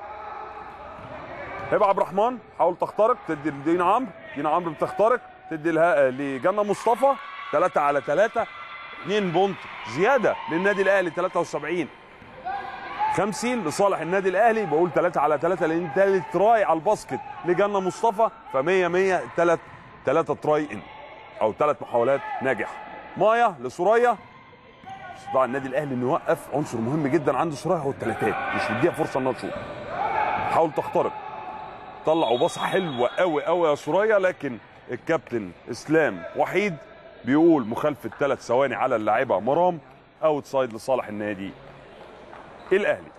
هبه عبد الرحمن حاول تخترق تدي لدينا عمرو دينا عمرو بتخترق تدي لها لجنة مصطفى 3 على 3 2 بونت زياده للنادي الاهلي 73 50 لصالح النادي الاهلي بقول 3 على 3 لان ثالث تراي على الباسكت لجنة مصطفى ف 100 100 ثلاث ثلاثه تراي ان او ثلاث محاولات ناجحه مايا لسوريا استطاع النادي الاهلي انه يوقف عنصر مهم جدا عنده سوريا هو الثلاثات مش مديها فرصه انها تشوط حاول تخترق طلع وباصه حلوه قوي قوي يا سوريا لكن الكابتن اسلام وحيد بيقول مخالفه ثلاث ثواني على اللاعبه مرام اوت سايد لصالح النادي الاهلي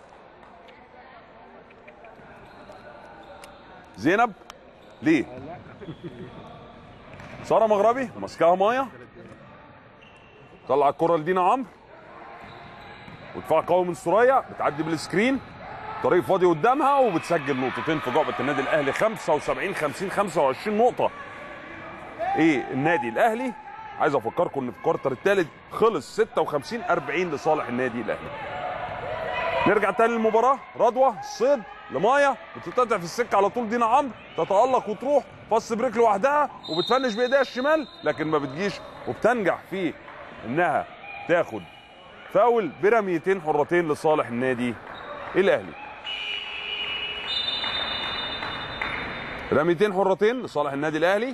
زينب ليه ساره مغربي ماسكاها مايا طلع الكره لدينا عمرو ودفاع قوي من سوريا بتعدي بالسكرين طريق فاضي قدامها وبتسجل نقطتين في جعبه النادي الاهلي 75 50 25 نقطه ايه النادي الاهلي عايز افكركم ان في الكوارتر الثالث خلص 56 40 لصالح النادي الاهلي نرجع تاني للمباراه رضوى الصيد لمايا بتتقطع في السكه على طول دينا عمرو تتالق وتروح فص بريك لوحدها وبتفنش بايديها الشمال لكن ما بتجيش وبتنجح في انها تاخد فاول برميتين حرتين لصالح النادي الاهلي رميتين حرتين لصالح النادي الاهلي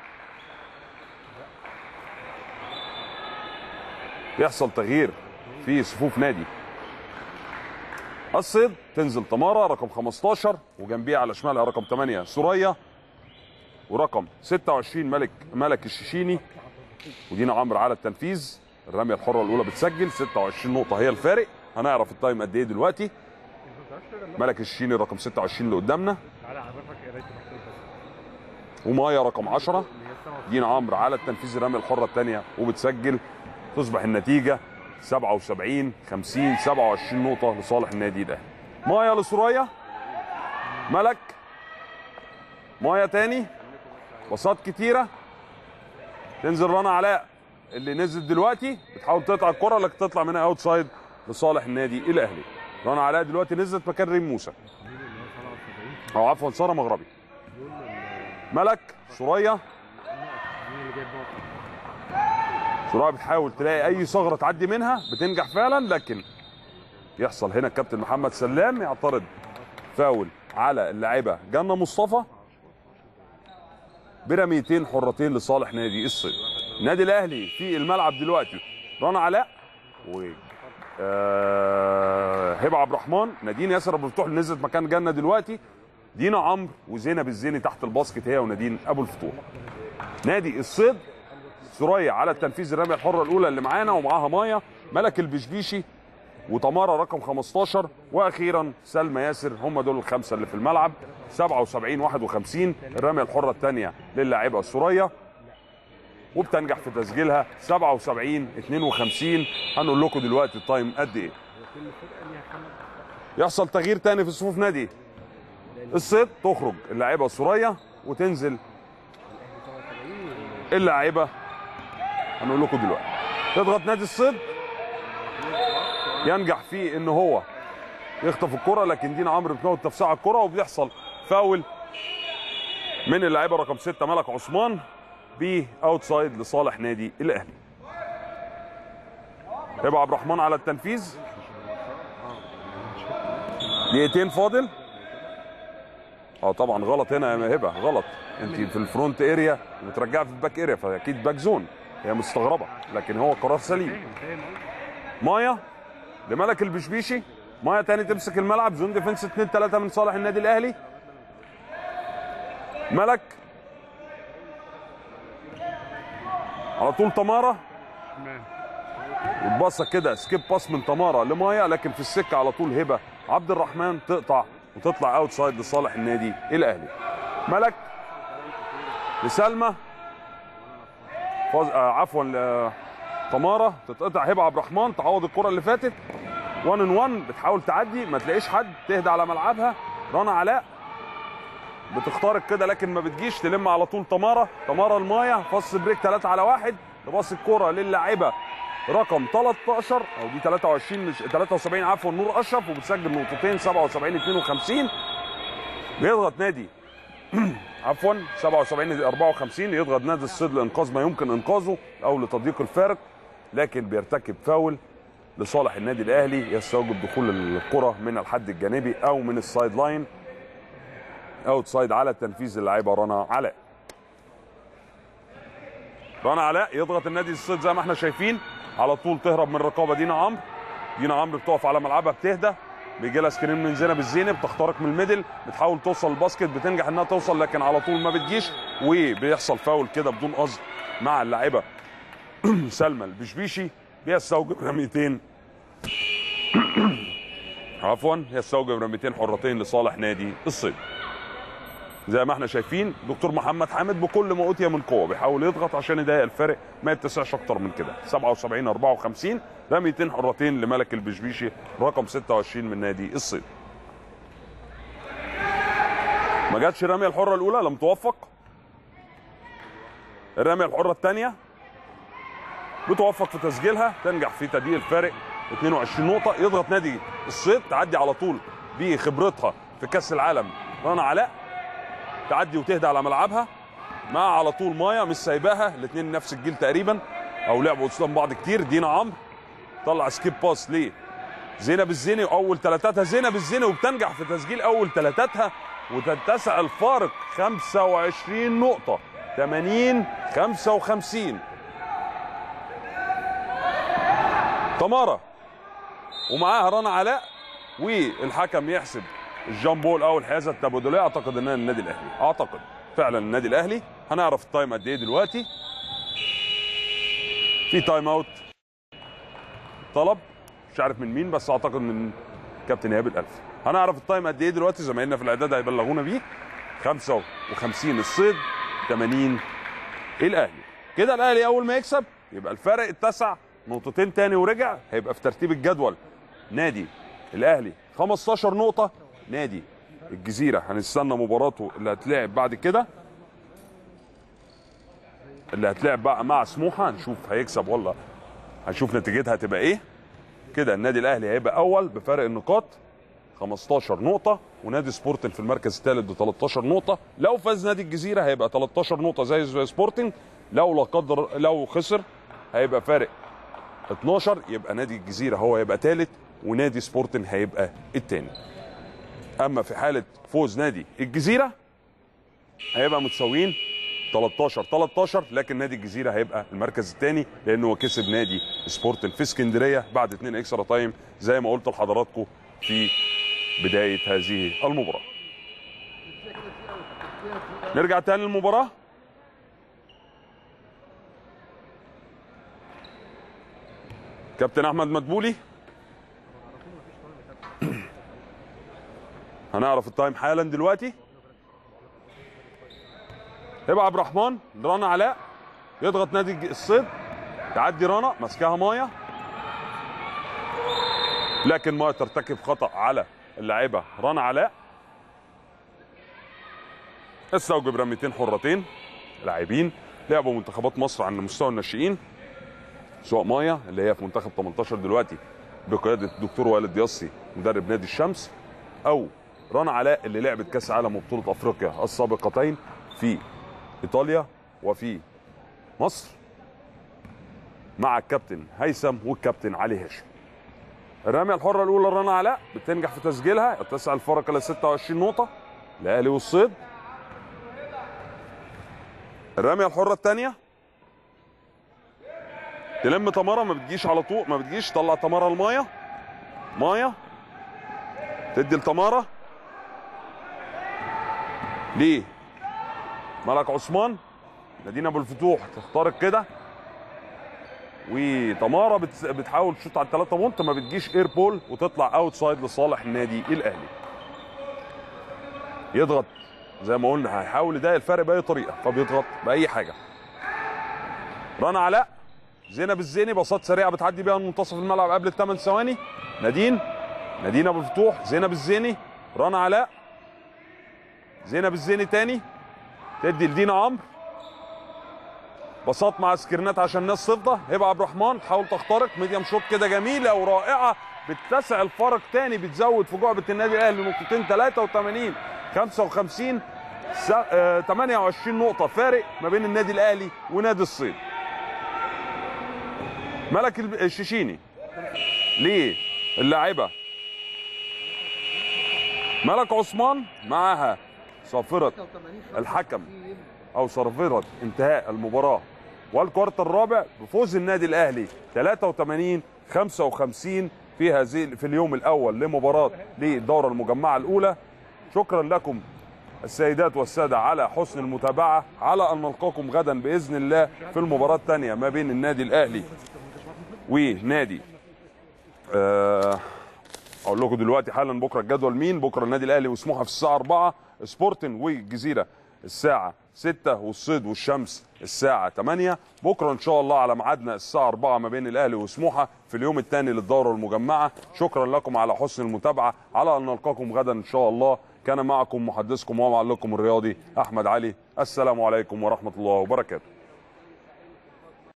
يحصل تغيير في صفوف نادي الصيد تنزل تمارا رقم 15 وجنبيها على شمالها رقم 8 سوريا ورقم 26 ملك ملك الشيشيني ودينا عمرو على التنفيذ الرميه الحره الاولى بتسجل 26 نقطه هي الفارق هنعرف التايم قد ايه دلوقتي ملك الشيشيني رقم 26 اللي قدامنا تعالى اعرفك قرايه المكتوب بس ومايا رقم 10 اللي هي السما دينا عمرو على التنفيذ الرميه الحره الثانيه وبتسجل تصبح النتيجه 77 50 27 نقطه لصالح النادي الاهلي مايا لسوريا ملك مايا تاني باصات كتيره تنزل رنا علاء اللي نزل دلوقتي بتحاول تقطع الكره لكن تطلع منها اوت سايد لصالح النادي الاهلي رنا علاء دلوقتي نزلت مكان ريم موسى او عفوا ساره مغربي ملك سوريا مين اللي جايب نقطه سوريا بتحاول تلاقي اي ثغره تعدي منها بتنجح فعلا لكن يحصل هنا الكابتن محمد سلام يعترض فاول على اللاعبه جنة مصطفى برميتين حرتين لصالح نادي الصيد النادي الاهلي في الملعب دلوقتي رنا علاء و آه، هبه عبد الرحمن نادين ياسر ابو الفتوح اللي نزلت مكان جنة دلوقتي دينا عمرو وزينب الزيني تحت الباسكت هي ونادين ابو الفتوح نادي الصيد سوريا على التنفيذ الرميه الحره الاولى اللي معانا ومعاها مايا ملك البشبيشي وتمارا رقم 15 واخيرا سلمى ياسر هم دول الخمسه اللي في الملعب 77 51 الرميه الحره الثانيه للاعبه سوريا وبتنجح في تسجيلها 77 52 هنقول لكم دلوقتي التايم قد ايه كل فرقه ليها خمس يحصل تغيير تاني في صفوف نادي الصيد تخرج اللاعبه سوريا وتنزل الاهلي 77 اللاعبه هنقول لكم دلوقتي تضغط نادي الصيد ينجح في ان هو يخطف الكره لكن دينا عمرو بتموت تفسير على الكره وبيحصل فاول من اللاعبه رقم 6 ملك عثمان باوتسايد لصالح نادي الاهلي هبه عبد الرحمن على التنفيذ دقيقتين فاضل اه طبعا غلط هنا يا هبه غلط انت في الفرونت اريا وبترجعها في الباك اريا فاكيد باك زون هي مستغربه لكن هو قرار سليم فاهم فاهم قصدي مايا لملك البشبيشي مايا تاني تمسك الملعب زون ديفنس 2 3 من صالح النادي الاهلي ملك على طول تمارا تمام وتبصك كده سكيب باس من تمارا لمايا لكن في السكه على طول هبه عبد الرحمن تقطع وتطلع اوت سايد لصالح النادي الاهلي ملك لسلمى فاز آه عفوا ل- تمارا تتقطع هبه عبد الرحمن تعوض الكره اللي فاتت 1 ان 1 بتحاول تعدي ما تلاقيش حد تهدى على ملعبها رنا علاء بتخترق كده لكن ما بتجيش تلم على طول تمارا تمارا المايه فص بريك 3 على 1 تباص الكره للاعيبه رقم 13 او دي 23 مش 73 عفوا نور اشرف وبتسجل نقطتين 77 52 بيضغط نادي عفوا 77 54 يضغط نادي الصيد لانقاذ ما يمكن انقاذه او لتضييق الفارق لكن بيرتكب فاول لصالح النادي الاهلي يستوجب دخول الكره من الحد الجانبي او من السايد لاين اوت سايد على تنفيذ اللاعبه رنا علاء رنا علاء يضغط النادي الصيد زي ما احنا شايفين على طول تهرب من رقابه دينا عمرو دينا عمرو بتقف على ملعبها بتهدى بيجي لها سكرين من زينب الزينب بتخترق من الميدل بتحاول توصل الباسكت بتنجح انها توصل لكن على طول ما بتجيش وبيحصل فاول كده بدون قصد مع اللاعبه سلمى البشبيشي بيستوجب رميتين عفوا يستوجب رميتين حرتين لصالح نادي الصيد زي ما احنا شايفين دكتور محمد حامد بكل ما اوتي من قوه بيحاول يضغط عشان يضايق الفارق ما يتسعش اكتر من كده 77 54 رميتين حرتين لملك البشبيشي رقم 26 من نادي الصيد ما جاتش الرميه الحره الاولى لم توفق الرميه الحره الثانيه بتوفق في تسجيلها تنجح في تضييق الفارق 22 نقطه يضغط نادي الصيد تعدي على طول بخبرتها في كاس العالم رنا علاء تعدي وتهدى على ملعبها مع على طول مايا مش سايباها الاثنين نفس الجيل تقريبا او لعبوا قدام بعض كتير دينا عمرو طلع سكيب باس ليه زينب الزيني اول ثلاثاتها زينب الزيني وبتنجح في تسجيل اول ثلاثاتها وتتسع الفارق 25 نقطة 80 55 تمارا ومعاها رنا علاء والحكم يحسب الجامبول او الحيازه التبادليه اعتقد انها النادي الاهلي اعتقد فعلا النادي الاهلي هنعرف التايم قد ايه دلوقتي في تايم اوت طلب مش عارف من مين بس اعتقد من كابتن ايهاب الالف هنعرف التايم قد ايه دلوقتي زمايلنا في الاعداد هيبلغونا بيه 55 الصيد 80 الاهلي كده الاهلي اول ما يكسب يبقى الفارق اتسع نقطتين تاني ورجع هيبقى في ترتيب الجدول نادي الاهلي 15 نقطه نادي الجزيره هنستنى مباراته اللي هتلعب بعد كده اللي هتلعب بقى مع سموحه هنشوف هيكسب ولا هنشوف نتيجتها هتبقى ايه كده النادي الاهلي هيبقى اول بفارق النقاط 15 نقطة ونادي سبورتنج في المركز الثالث ب 13 نقطة، لو فاز نادي الجزيرة هيبقى 13 نقطة زي زي سبورتنج، لو لا قدر لو خسر هيبقى فارق 12 يبقى نادي الجزيرة هو هيبقى ثالث ونادي سبورتنج هيبقى الثاني. أما في حالة فوز نادي الجزيرة هيبقى متساويين 13 13 لكن نادي الجزيره هيبقى المركز الثاني لانه هو كسب نادي سبورتنج في اسكندريه بعد اثنين اكسترا تايم زي ما قلت لحضراتكم في بدايه هذه المباراه. نرجع تاني للمباراه كابتن احمد مدبولي هنعرف التايم حالا دلوقتي هبه عبد الرحمن رنا علاء يضغط نادي الج- الصيد تعدي رنا ماسكاها مايا لكن مايا ترتكب خطا على اللاعبه رنا علاء استوجب رميتين حرتين لاعبين لعبوا منتخبات مصر عن مستوى الناشئين سواء مايا اللي هي في منتخب 18 دلوقتي بقياده الدكتور والد ياسي مدرب نادي الشمس او رنا علاء اللي لعبت كاس عالم وبطوله افريقيا السابقتين في ايطاليا وفي مصر مع الكابتن هيثم والكابتن علي هاشم الرميه الحره الاولى رنا علاء بتنجح في تسجيلها يتسع الفرق الى 26 نقطه الاهلي والصيد الرميه الحره الثانيه تلم تمارا ما بتجيش على طول ما بتجيش طلع تمارا المايه مايه تدي لتمارا ليه ملك عثمان نادين ابو الفتوح تخترق كده وتمارا بت- بتحاول تشوط على الثلاثه بونت ما بتجيش اير بول وتطلع اوت سايد لصالح النادي الاهلي يضغط زي ما قلنا هيحاول يضايق الفرق باي طريقه فبيضغط باي حاجه رنا علاء زينب الزيني باصات سريعه بتعدي بيها من منتصف الملعب قبل الثمان ثواني نادين نادين ابو الفتوح زينب الزيني رنا علاء زينب الزيني تاني تدي لدينا عمرو باصات مع سكرينات عشان الناس تفضى هبه عبد الرحمن تحاول تخترق ميديم شوت كده جميله ورائعه بتتسع الفرق تاني بتزود في جعبه النادي الاهلي نقطتين 83 55 س- آه، 28 نقطه فارق ما بين النادي الاهلي ونادي الصيد ملك الب- الشيشيني ليه اللاعبه ملك عثمان معاها صافره الحكم او صافره انتهاء المباراه والكوارت الرابع بفوز النادي الاهلي 83 55 في هذه في اليوم الاول لمباراه للدوره المجمعه الاولى شكرا لكم السيدات والساده على حسن المتابعه على ان نلقاكم غدا باذن الله في المباراه الثانيه ما بين النادي الاهلي ونادي آه، اقول لكم دلوقتي حالا بكره الجدول مين بكره النادي الاهلي وسموحه في الساعه 4 سبورتن والجزيره الساعه 6 والصيد والشمس الساعه 8 بكره ان شاء الله على ميعادنا الساعه 4 ما بين الاهلي وسموحه في اليوم الثاني للدوره المجمعه شكرا لكم على حسن المتابعه على ان نلقاكم غدا ان شاء الله كان معكم محدثكم ومعلقكم الرياضي احمد علي السلام عليكم ورحمه الله وبركاته